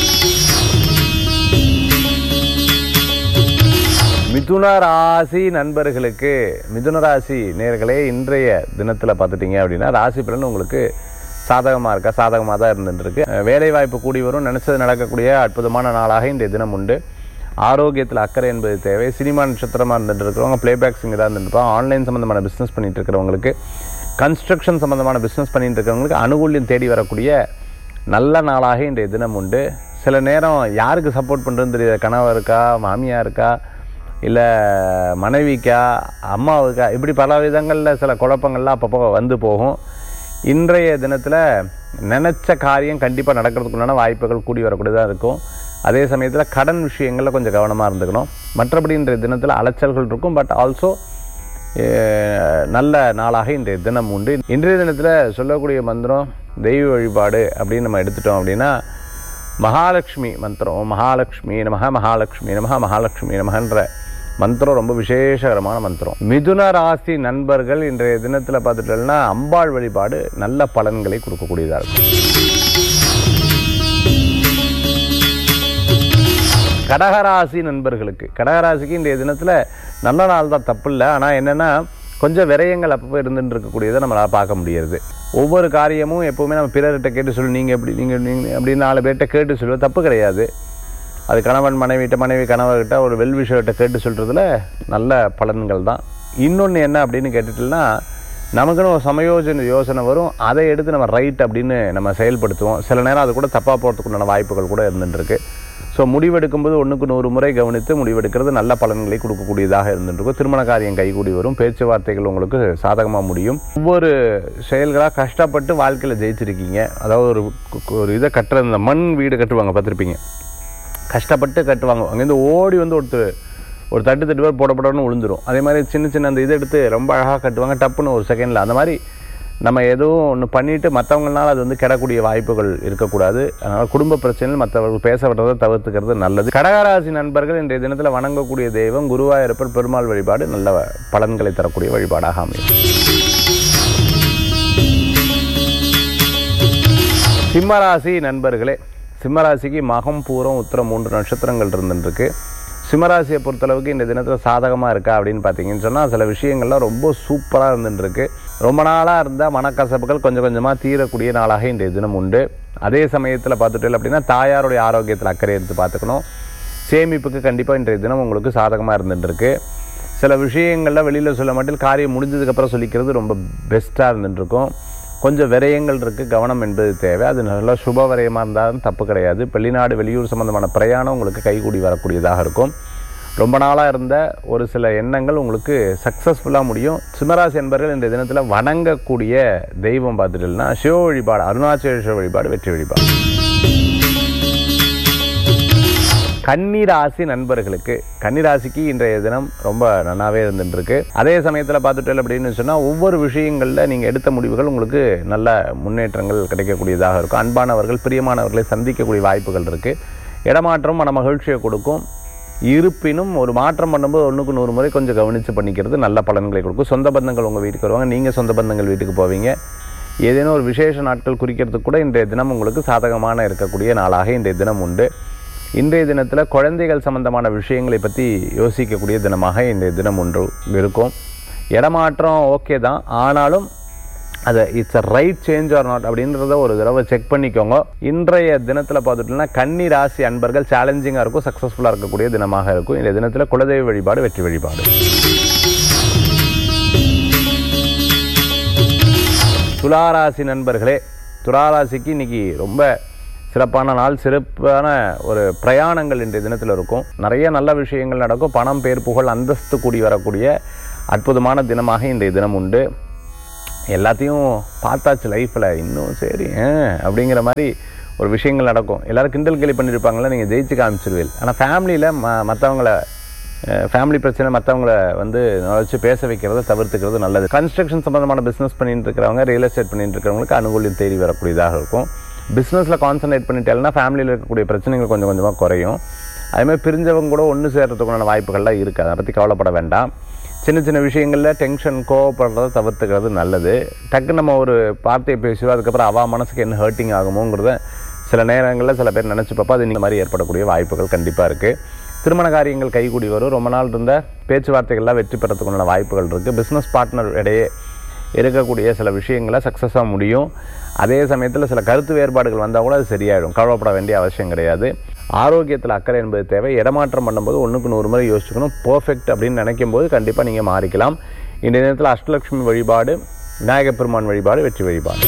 Speaker 10: மிதுன ராசி நண்பர்களுக்கு மிதுன ராசி நேர்களே இன்றைய தினத்தில் பார்த்துட்டீங்க அப்படின்னா ராசி பலன் உங்களுக்கு சாதகமாக இருக்கா சாதகமாக தான் இருந்துருக்கு வேலை வாய்ப்பு கூடி வரும் நினச்சது நடக்கக்கூடிய அற்புதமான நாளாக இன்றைய தினம் உண்டு ஆரோக்கியத்தில் அக்கறை என்பது தேவை சினிமா நட்சத்திரமாக இருந்துட்டு இருக்கிறவங்க பிளேபேக் சிங்கராக இருந்துருப்பாங்க ஆன்லைன் சம்மந்தமான பிஸ்னஸ் பண்ணிட்டு இருக்கிறவங்களுக்கு கன்ஸ்ட்ரக்ஷன் சம்மந்தமான பிஸ்னஸ் பண்ணிட்டு இருக்கிறவங்களுக்கு அனுகூல்யம் தேடி வரக்கூடிய நல்ல நாளாக இன்றைய தினம் உண்டு சில நேரம் யாருக்கு சப்போர்ட் பண்ணுறதுன்னு தெரியாது கணவருக்கா மாமியாருக்கா இல்லை மனைவிக்கா அம்மாவுக்கா இப்படி பல விதங்களில் சில குழப்பங்கள்லாம் அப்பப்போ வந்து போகும் இன்றைய தினத்தில் நினச்ச காரியம் கண்டிப்பாக நடக்கிறதுக்குண்டான வாய்ப்புகள் கூடி வரக்கூடியதாக இருக்கும் அதே சமயத்தில் கடன் விஷயங்களில் கொஞ்சம் கவனமாக இருந்துக்கணும் மற்றபடி இன்றைய தினத்தில் அலைச்சல்கள் இருக்கும் பட் ஆல்சோ நல்ல நாளாக இன்றைய தினம் உண்டு இன்றைய தினத்தில் சொல்லக்கூடிய மந்திரம் தெய்வ வழிபாடு அப்படின்னு நம்ம எடுத்துட்டோம் அப்படின்னா மகாலட்சுமி மந்திரம் ஓம் மகாலட்சுமி நமக மகாலட்சுமி நமக மகாலட்சுமி நமகன்ற மந்திரம் ரொம்ப விசேஷகரமான மந்திரம் மிதுன ராசி நண்பர்கள் இன்றைய தினத்தில் பார்த்துட்டோம்னா அம்பாள் வழிபாடு நல்ல பலன்களை கொடுக்கக்கூடியதாக இருக்கும் கடகராசி நண்பர்களுக்கு கடகராசிக்கு இன்றைய தினத்தில் நல்ல நாள் தான் தப்பு இல்லை ஆனால் என்னென்னா கொஞ்சம் விரயங்கள் அப்பப்போ இருந்துட்டு இருக்கக்கூடியதை நம்மளால் பார்க்க முடியாது ஒவ்வொரு காரியமும் எப்போவுமே நம்ம பிறர்கிட்ட கேட்டு சொல்லி நீங்கள் எப்படி நீங்கள் நீங்கள் அப்படின்னு நாலு பேர்கிட்ட கேட்டு சொல்லுவது தப்பு கிடையாது அது கணவன் மனைவிட்ட மனைவி கணவர்கிட்ட ஒரு வெல் விஷயத்தை கேட்டு சொல்கிறதுல நல்ல பலன்கள் தான் இன்னொன்று என்ன அப்படின்னு கேட்டுட்டோம்னா நமக்குன்னு ஒரு சமயோஜன யோசனை வரும் அதை எடுத்து நம்ம ரைட் அப்படின்னு நம்ம செயல்படுத்துவோம் சில நேரம் அது கூட தப்பாக போகிறதுக்குண்டான வாய்ப்புகள் கூட இருந்துட்டுருக்கு ஸோ முடிவெடுக்கும்போது ஒன்றுக்கு நூறு முறை கவனித்து முடிவெடுக்கிறது நல்ல பலன்களை கொடுக்கக்கூடியதாக இருந்துருக்கும் திருமண காரியம் கைகூடி வரும் பேச்சுவார்த்தைகள் உங்களுக்கு சாதகமாக முடியும் ஒவ்வொரு செயல்களாக கஷ்டப்பட்டு வாழ்க்கையில் ஜெயிச்சிருக்கீங்க அதாவது ஒரு ஒரு இதை கட்டுற இந்த மண் வீடு கட்டுவாங்க பார்த்துருப்பீங்க கஷ்டப்பட்டு கட்டுவாங்க அங்கேருந்து ஓடி வந்து ஒருத்தர் ஒரு தட்டு தட்டு பேர் போட போடன்னு விழுந்துரும் அதே மாதிரி சின்ன சின்ன அந்த இதை எடுத்து ரொம்ப அழகாக கட்டுவாங்க டப்புன்னு ஒரு செகண்டில் அந்த மாதிரி நம்ம எதுவும் ஒன்று பண்ணிவிட்டு மற்றவங்களால அது வந்து கிடக்கூடிய வாய்ப்புகள் இருக்கக்கூடாது அதனால் குடும்ப பிரச்சனைகள் மற்றவர்கள் பேச விடுறதை தவிர்த்துக்கிறது நல்லது கடகராசி நண்பர்கள் இன்றைய தினத்தில் வணங்கக்கூடிய தெய்வம் குருவாயூரப்பர் பெருமாள் வழிபாடு நல்ல பலன்களை தரக்கூடிய வழிபாடாக அமையும் சிம்மராசி நண்பர்களே சிம்மராசிக்கு மகம் பூரம் உத்திரம் மூன்று நட்சத்திரங்கள் இருந்துருக்கு சிம்மராசியை பொறுத்தளவுக்கு இந்த தினத்தில் சாதகமாக இருக்கா அப்படின்னு பார்த்தீங்கன்னு சொன்னால் சில விஷயங்கள்லாம் ரொம்ப சூப்பராக இருந்துருக்கு ரொம்ப நாளாக இருந்தால் மனக்கசப்புகள் கொஞ்சம் கொஞ்சமாக தீரக்கூடிய நாளாக இன்றைய தினம் உண்டு அதே சமயத்தில் பார்த்துட்டு அப்படின்னா தாயாருடைய ஆரோக்கியத்தில் அக்கறை எடுத்து பார்த்துக்கணும் சேமிப்புக்கு கண்டிப்பாக இன்றைய தினம் உங்களுக்கு சாதகமாக இருந்துட்டுருக்கு சில விஷயங்களில் வெளியில் சொல்ல மாட்டேன் காரியம் முடிஞ்சதுக்கப்புறம் சொல்லிக்கிறது ரொம்ப பெஸ்ட்டாக இருந்துட்டுருக்கும் கொஞ்சம் விரயங்கள் இருக்குது கவனம் என்பது தேவை அது நல்லா சுப விரயமாக இருந்தாலும் தப்பு கிடையாது வெளிநாடு வெளியூர் சம்மந்தமான பிரயாணம் உங்களுக்கு கைகூடி வரக்கூடியதாக இருக்கும் ரொம்ப நாளாக இருந்த ஒரு சில எண்ணங்கள் உங்களுக்கு சக்ஸஸ்ஃபுல்லாக முடியும் சிம்மராசி என்பர்கள் இந்த தினத்தில் வணங்கக்கூடிய தெய்வம் பார்த்துட்டீங்கன்னா சிவ வழிபாடு அருணாச்சல சிவ வழிபாடு வெற்றி வழிபாடு கன்னிராசி நண்பர்களுக்கு கன்னிராசிக்கு இன்றைய தினம் ரொம்ப நன்னாவே இருந்துருக்கு அதே சமயத்தில் பார்த்துட்டேன் அப்படின்னு சொன்னால் ஒவ்வொரு விஷயங்களில் நீங்கள் எடுத்த முடிவுகள் உங்களுக்கு நல்ல முன்னேற்றங்கள் கிடைக்கக்கூடியதாக இருக்கும் அன்பானவர்கள் பிரியமானவர்களை சந்திக்கக்கூடிய வாய்ப்புகள் இருக்குது இடமாற்றம் மன மகிழ்ச்சியை கொடுக்கும் இருப்பினும் ஒரு மாற்றம் பண்ணும்போது ஒன்றுக்கு நூறு முறை கொஞ்சம் கவனித்து பண்ணிக்கிறது நல்ல பலன்களை கொடுக்கும் சொந்த பந்தங்கள் உங்கள் வீட்டுக்கு வருவாங்க நீங்கள் சொந்த பந்தங்கள் வீட்டுக்கு போவீங்க ஏதேனும் ஒரு விசேஷ நாட்கள் குறிக்கிறதுக்கு கூட இன்றைய தினம் உங்களுக்கு சாதகமான இருக்கக்கூடிய நாளாக இன்றைய தினம் உண்டு இன்றைய தினத்தில் குழந்தைகள் சம்பந்தமான விஷயங்களை பற்றி யோசிக்கக்கூடிய தினமாக இன்றைய தினம் ஒன்று இருக்கும் இடமாற்றம் ஓகே தான் ஆனாலும் அது it's a right change or not அப்படின்றத ஒரு தடவை செக் பண்ணிக்கோங்க இன்றைய தினத்தில் பார்த்துட்டோம்னா கன்னி ராசி அன்பர்கள் சேலஞ்சிங்காக இருக்கும் சக்ஸஸ்ஃபுல்லாக இருக்கக்கூடிய தினமாக இருக்கும் இந்த தினத்தில் குலதெய்வ வழிபாடு வெற்றி வழிபாடு துளாராசி நண்பர்களே துளாராசிக்கு இன்னைக்கு ரொம்ப சிறப்பான நாள் சிறப்பான ஒரு பிரயாணங்கள் இன்றைய தினத்தில் இருக்கும் நிறைய நல்ல விஷயங்கள் நடக்கும் பணம் பேர் புகழ் அந்தஸ்து கூடி வரக்கூடிய அற்புதமான தினமாக இன்றைய தினம் உண்டு எல்லாத்தையும் பார்த்தாச்சு லைஃப்பில் இன்னும் சரி ஆ, அப்படிங்கிற மாதிரி ஒரு விஷயங்கள் நடக்கும் எல்லாரும் கிண்டல் கேலி பண்ணியிருப்பாங்களே நீங்கள் ஜெயிச்சு காமிச்சிருவீல் ஆனால் ஃபேமிலியில் ம மற்றவங்கள ஃபேமிலி பிரச்சனை மற்றவங்கள வந்து வச்சு பேச வைக்கிறத தவிர்த்துக்கிறது நல்லது கன்ஸ்ட்ரக்ஷன் சம்மந்தமான பிஸ்னஸ் பண்ணிட்டு இருக்கிறவங்க ரியல் எஸ்டேட் பண்ணிட்டு இருக்கிறவங்களுக்கு அனுகூலியம் தேடி வரக்கூடியதாக இருக்கும் பிஸ்னஸில் கான்சன்ட்ரேட் பண்ணிட்டாலும்னா ஃபேமிலியில் இருக்கக்கூடிய பிரச்சனைகள் கொஞ்சம் கொஞ்சமாக குறையும் அதேமாதிரி பிரிஞ்சவங்க கூட ஒன்று சேர்றதுக்குண்டான வாய்ப்புகள்லாம் இருக்குது அதை பற்றி கவலைப்பட வேண்டாம் சின்ன சின்ன விஷயங்களில் டென்ஷன் கோவப்படுறத தவிர்த்துக்கிறது நல்லது டக்கு நம்ம ஒரு வார்த்தையை பேசுவோம் அதுக்கப்புறம் அவா மனசுக்கு என்ன ஹர்ட்டிங் ஆகுமோங்கிறத சில நேரங்களில் சில பேர் நினச்சி பார்ப்பா அது இந்த மாதிரி ஏற்படக்கூடிய வாய்ப்புகள் கண்டிப்பாக இருக்குது திருமண காரியங்கள் கைகூடி வரும் ரொம்ப நாள் இருந்த பேச்சுவார்த்தைகள்லாம் வெற்றி பெறத்துக்குண்டான வாய்ப்புகள் இருக்குது பிஸ்னஸ் பார்ட்னர் இடையே இருக்கக்கூடிய சில விஷயங்களை சக்ஸஸாக முடியும் அதே சமயத்தில் சில கருத்து வேறுபாடுகள் வந்தால் கூட அது சரியாயிடும் கவலைப்பட வேண்டிய அவசியம் கிடையாது ஆரோக்கியத்தில் அக்கறை என்பது தேவை இடமாற்றம் பண்ணும்போது ஒன்றுக்கு நூறு முறை யோசிச்சுக்கணும் பர்ஃபெக்ட் அப்படின்னு நினைக்கும் போது கண்டிப்பாக நீங்கள் மாறிக்கலாம் இந்த நேரத்தில் அஷ்டலட்சுமி வழிபாடு விநாயகப் பெருமான் வழிபாடு வெற்றி வழிபாடு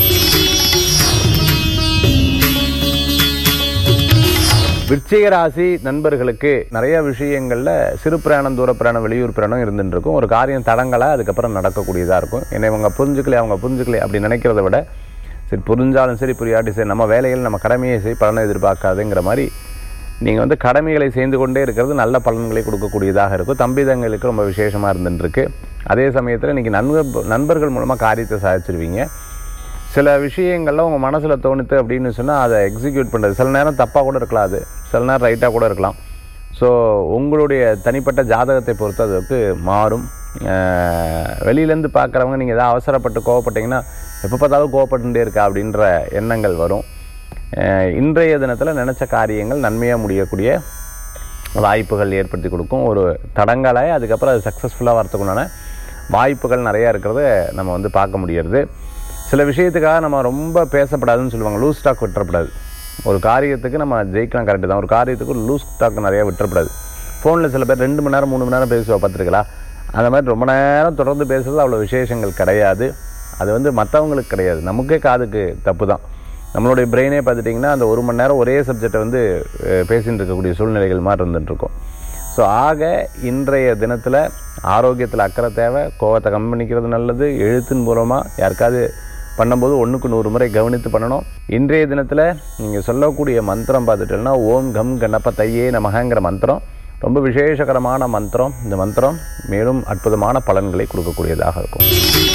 Speaker 10: விருச்சிக ராசி நண்பர்களுக்கு நிறைய விஷயங்களில் சிறு பிரயாணம் தூர பிரயாணம் வெளியூர் பிரயாணம் இருந்துட்டு இருக்கும் ஒரு காரியம் தடங்கலை அதுக்கப்புறம் நடக்கக்கூடியதாக இருக்கும் என்னை இவங்க புரிஞ்சுக்கல அவங்க புரிஞ்சுக்கல அப்படி நினைக்கிறத விட சரி புரிஞ்சாலும் சரி புரியாட்டி சரி நம்ம வேலைகள் நம்ம கடமையை செய் பலனை எதிர்பார்க்காதுங்கிற மாதிரி நீங்கள் வந்து கடமைகளை செய்து கொண்டே இருக்கிறது நல்ல பலன்களை கொடுக்கக்கூடியதாக இருக்கும் தம்பி தங்களுக்கு ரொம்ப விசேஷமாக இருந்துட்டுருக்கு அதே சமயத்தில் இன்றைக்கி நண்பர் நண்பர்கள் மூலமாக காரியத்தை சாதிச்சிருவீங்க சில விஷயங்கள்லாம் உங்கள் மனசில் தோணுது அப்படின்னு சொன்னால் அதை எக்ஸிக்யூட் பண்ணுறது சில நேரம் தப்பாக கூட இருக்கலாம் அது சில நேரம் ரைட்டாக கூட இருக்கலாம் ஸோ உங்களுடைய தனிப்பட்ட ஜாதகத்தை பொறுத்து அது வந்து மாறும் அஹ் வெளியிலேருந்து பார்க்குறவங்க நீங்கள் ஏதாவது அவசரப்பட்டு கோவப்பட்டீங்கன்னா எப்போ பார்த்தாலும் கோவப்பட்டுட்டே இருக்கா அப்படின்ற எண்ணங்கள் வரும் அஹ் இன்றைய தினத்தில் நினச்ச காரியங்கள் நன்மையாக முடியக்கூடிய வாய்ப்புகள் ஏற்படுத்தி கொடுக்கும் ஒரு தடங்களை அதுக்கப்புறம் அது சக்ஸஸ்ஃபுல்லாக வரத்துக்குண்டான வாய்ப்புகள் நிறையா இருக்கிறத நம்ம வந்து பார்க்க முடியறது சில விஷயத்துக்காக நம்ம ரொம்ப பேசப்படாதுன்னு சொல்லுவாங்க லூஸ் ஸ்டாக் விட்டுறப்படாது ஒரு காரியத்துக்கு நம்ம ஜெயிக்கலாம் கரெக்டு தான் ஒரு காரியத்துக்கு லூஸ் ஸ்டாக் நிறையா விட்டுறப்படாது ஃபோனில் சில பேர் ரெண்டு மணி நேரம் மூணு மணி நேரம் பேசுவா பார்த்துருக்கலாம் அந்த மாதிரி ரொம்ப நேரம் தொடர்ந்து பேசுறது அவ்வளோ விசேஷங்கள் கிடையாது அது வந்து மற்றவங்களுக்கு கிடையாது நமக்கே காதுக்கு தப்பு தான் நம்மளுடைய பிரெயினே பார்த்துட்டிங்கன்னா அந்த ஒரு மணி நேரம் ஒரே சப்ஜெக்டை வந்து அஹ், பேசிட்டு இருக்கக்கூடிய சூழ்நிலைகள் மாதிரி இருந்துட்டு இருக்கும் ஸோ ஆக இன்றைய தினத்தில் ஆரோக்கியத்தில் அக்கறை தேவை கோவத்தை கம்மி பண்ணிக்கிறது நல்லது எழுத்தின் மூலமாக யாருக்காவது பண்ணும்போது ஒன்றுக்கு நூறு முறை கவனித்து பண்ணணும் இன்றைய தினத்தில் நீங்கள் சொல்லக்கூடிய மந்திரம் பார்த்துட்டோம்னா ஓம் கம் கணப தையே நமகங்கிற மந்திரம் ரொம்ப விசேஷகரமான மந்திரம் இந்த மந்திரம் மேலும் அற்புதமான பலன்களை கொடுக்கக்கூடியதாக இருக்கும்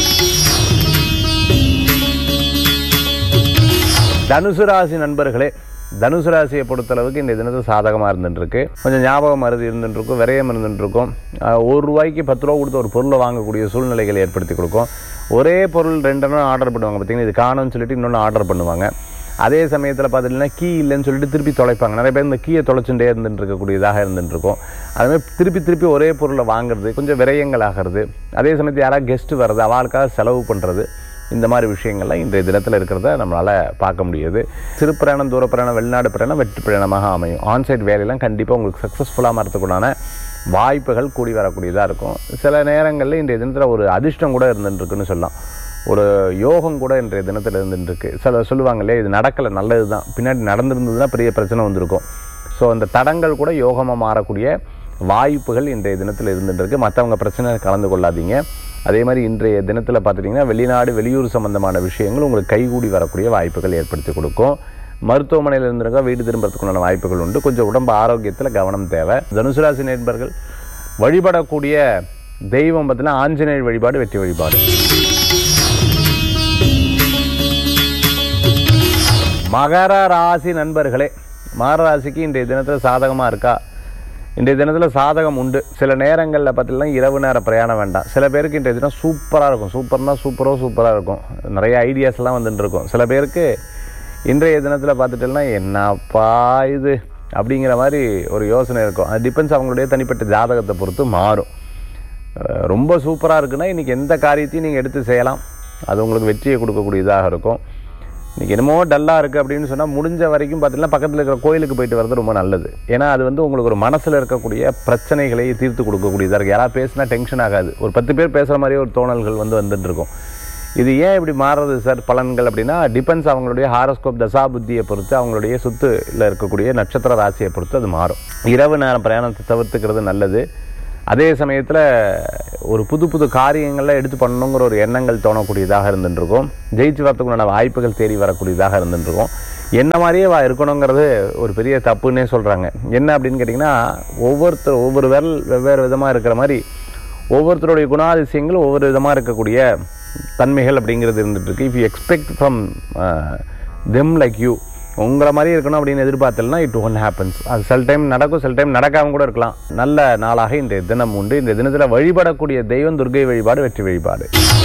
Speaker 10: தனுசு ராசி நண்பர்களே தனுசு ராசியை பொறுத்தளவுக்கு இந்த தினத்தில் சாதகமாக இருந்துட்டுருக்கு கொஞ்சம் ஞாபகம் மருதி இருந்துட்டுருக்கும் விரயம் இருந்துட்டுருக்கும் ஆஹ் ஒரு ரூபாய்க்கு பத்து ரூபா கொடுத்து ஒரு பொருளை வாங்கக்கூடிய சூழ்நிலைகளை ஏற்படுத்தி கொடுக்கும் ஒரே பொருள் ரெண்டெண்ணம் ஆர்டர் பண்ணுவாங்க பார்த்தீங்கன்னா இது காணும்னு சொல்லிட்டு இன்னொன்று ஆர்டர் பண்ணுவாங்க அதே சமயத்தில் பார்த்துட்டிங்கன்னா கீ இல்லைன்னு சொல்லிட்டு திருப்பி தொலைப்பாங்க நிறைய பேர் இந்த கீயை தொலைச்சுட்டே இருந்துட்டு இருக்கக்கூடியதாக இருந்துட்டு இருக்கும் அதுமாதிரி திருப்பி திருப்பி ஒரே பொருளை வாங்குறது கொஞ்சம் விரயங்கள் ஆகிறது அதே சமயத்தில் யாராவது கெஸ்ட் வர்றது அவளுக்காக செலவு பண்ணுறது இந்த மாதிரி விஷயங்கள்லாம் இன்றைய தினத்தில் இருக்கிறத நம்மளால் பார்க்க முடியுது சிறு பிரயாணம் தூர பிரயாணம் வெளிநாடு பிரயாணம் வெற்றி பிரயாணமாக அமையும் ஆன்சைட் வேலையெல்லாம் கண்டிப்பாக உங்களுக்கு சக்ஸஸ்ஃபுல்லாக மாறத்துக்குண்டான வாய்ப்புகள் கூடி வரக்கூடியதாக இருக்கும் சில நேரங்களில் இன்றைய தினத்தில் ஒரு அதிர்ஷ்டம் கூட இருந்துட்டுருக்குன்னு சொல்லலாம் ஒரு யோகம் கூட இன்றைய தினத்தில் இருந்துருக்கு சில சொல்லுவாங்களே இது நடக்கலை நல்லது தான் பின்னாடி நடந்திருந்ததுன்னா பெரிய பிரச்சனை வந்திருக்கும் ஸோ அந்த தடங்கள் கூட யோகமாக மாறக்கூடிய வாய்ப்புகள் இன்றைய தினத்தில் இருந்துருக்கு மற்றவங்க பிரச்சனை கலந்து கொள்ளாதீங்க அதே மாதிரி இன்றைய தினத்தில் பார்த்துட்டிங்கன்னா வெளிநாடு வெளியூர் சம்பந்தமான விஷயங்கள் உங்களுக்கு கைகூடி வரக்கூடிய வாய்ப்புகள் ஏற்படுத்தி கொடுக்கும் மருத்துவமனையில் இருந்திருக்க வீடு திரும்புறதுக்குண்டான வாய்ப்புகள் உண்டு கொஞ்சம் உடம்பு ஆரோக்கியத்தில் கவனம் தேவை தனுசு ராசி நேர்பர்கள் வழிபடக்கூடிய தெய்வம் பார்த்தீங்கன்னா ஆஞ்சநேயர் வழிபாடு வெற்றி வழிபாடு மகர ராசி நண்பர்களே மகர ராசிக்கு இன்றைய தினத்தில் சாதகமாக இருக்கா இன்றைய தினத்தில் சாதகம் உண்டு சில நேரங்களில் பார்த்தீங்கன்னா இரவு நேர பிரயாணம் வேண்டாம் சில பேருக்கு இன்றைய தினம் சூப்பராக இருக்கும் சூப்பர்னா சூப்பரோ சூப்பராக இருக்கும் நிறைய ஐடியாஸ்லாம் வந்துட்டு இருக்கும் சில பேருக்கு இன்றைய தினத்தில் பார்த்துட்டோம்னா என்னப்பா இது அப்படிங்கிற மாதிரி ஒரு யோசனை இருக்கும் அது டிபெண்ட்ஸ் அவங்களுடைய தனிப்பட்ட ஜாதகத்தை பொறுத்து மாறும் அஹ் ரொம்ப சூப்பராக இருக்குன்னா இன்றைக்கி எந்த காரியத்தையும் நீங்கள் எடுத்து செய்யலாம் அது உங்களுக்கு வெற்றியை கொடுக்கக்கூடியதாக இருக்கும் இன்றைக்கி என்னமோ டல்லாக இருக்குது அப்படின்னு சொன்னால் முடிஞ்ச வரைக்கும் பார்த்தீங்கன்னா பக்கத்தில் இருக்கிற கோயிலுக்கு போயிட்டு வர்றது ரொம்ப நல்லது ஏன்னா அது வந்து உங்களுக்கு ஒரு மனசில் இருக்கக்கூடிய பிரச்சனைகளை தீர்த்து கொடுக்கக்கூடியதாக இருக்குது யாராவது பேசினா டென்ஷன் ஆகாது ஒரு பத்து பேர் பேசுகிற மாதிரியே ஒரு தோணல்கள் வந்து வந்துட்டு இருக்கும் இது ஏன் இப்படி மாறுறது சார் பலன்கள் அப்படின்னா டிபெண்ட்ஸ் அவங்களுடைய ஹாரோஸ்கோப் தசா புத்தியை பொறுத்து அவங்களுடைய சுத்துல இருக்கக்கூடிய நட்சத்திர ராசியை பொறுத்து அது மாறும் இரவு நேரம் பிரயாணத்தை தவிர்த்துக்கிறது நல்லது அதே சமயத்தில் ஒரு புது புது காரியங்களை எடுத்து பண்ணணுங்கிற ஒரு எண்ணங்கள் தோணக்கூடியதாக இருந்துருக்கும் ஜெயிச்சு வரத்துக்குண்டான வாய்ப்புகள் தேடி வரக்கூடியதாக இருந்துருக்கும் என்ன மாதிரியே வா இருக்கணுங்கிறது ஒரு பெரிய தப்புன்னே சொல்கிறாங்க என்ன அப்படின்னு கேட்டிங்கன்னா ஒவ்வொருத்தர் ஒவ்வொரு விரல் வெவ்வேறு விதமாக இருக்கிற மாதிரி ஒவ்வொருத்தருடைய குணாதிசயங்களும் ஒவ்வொரு விதமாக இருக்கக்கூடிய தன்மைகள் அப்படிங்கிறது இருந்துட்டு இருக்கு if you expect from them like you உங்களை மாதிரி இருக்கணும் அப்படின்னு எதிர்பார்த்தலனா இட் ஒன் ஹேப்பன்ஸ் அது சில டைம் நடக்கும் சில டைம் நடக்காம கூட இருக்கலாம் நல்ல நாளாக இன்றைய தினம் உண்டு இந்த தினத்தில் வழிபடக்கூடிய தெய்வம் துர்கை வழிபாடு வெற்றி வழிபாடு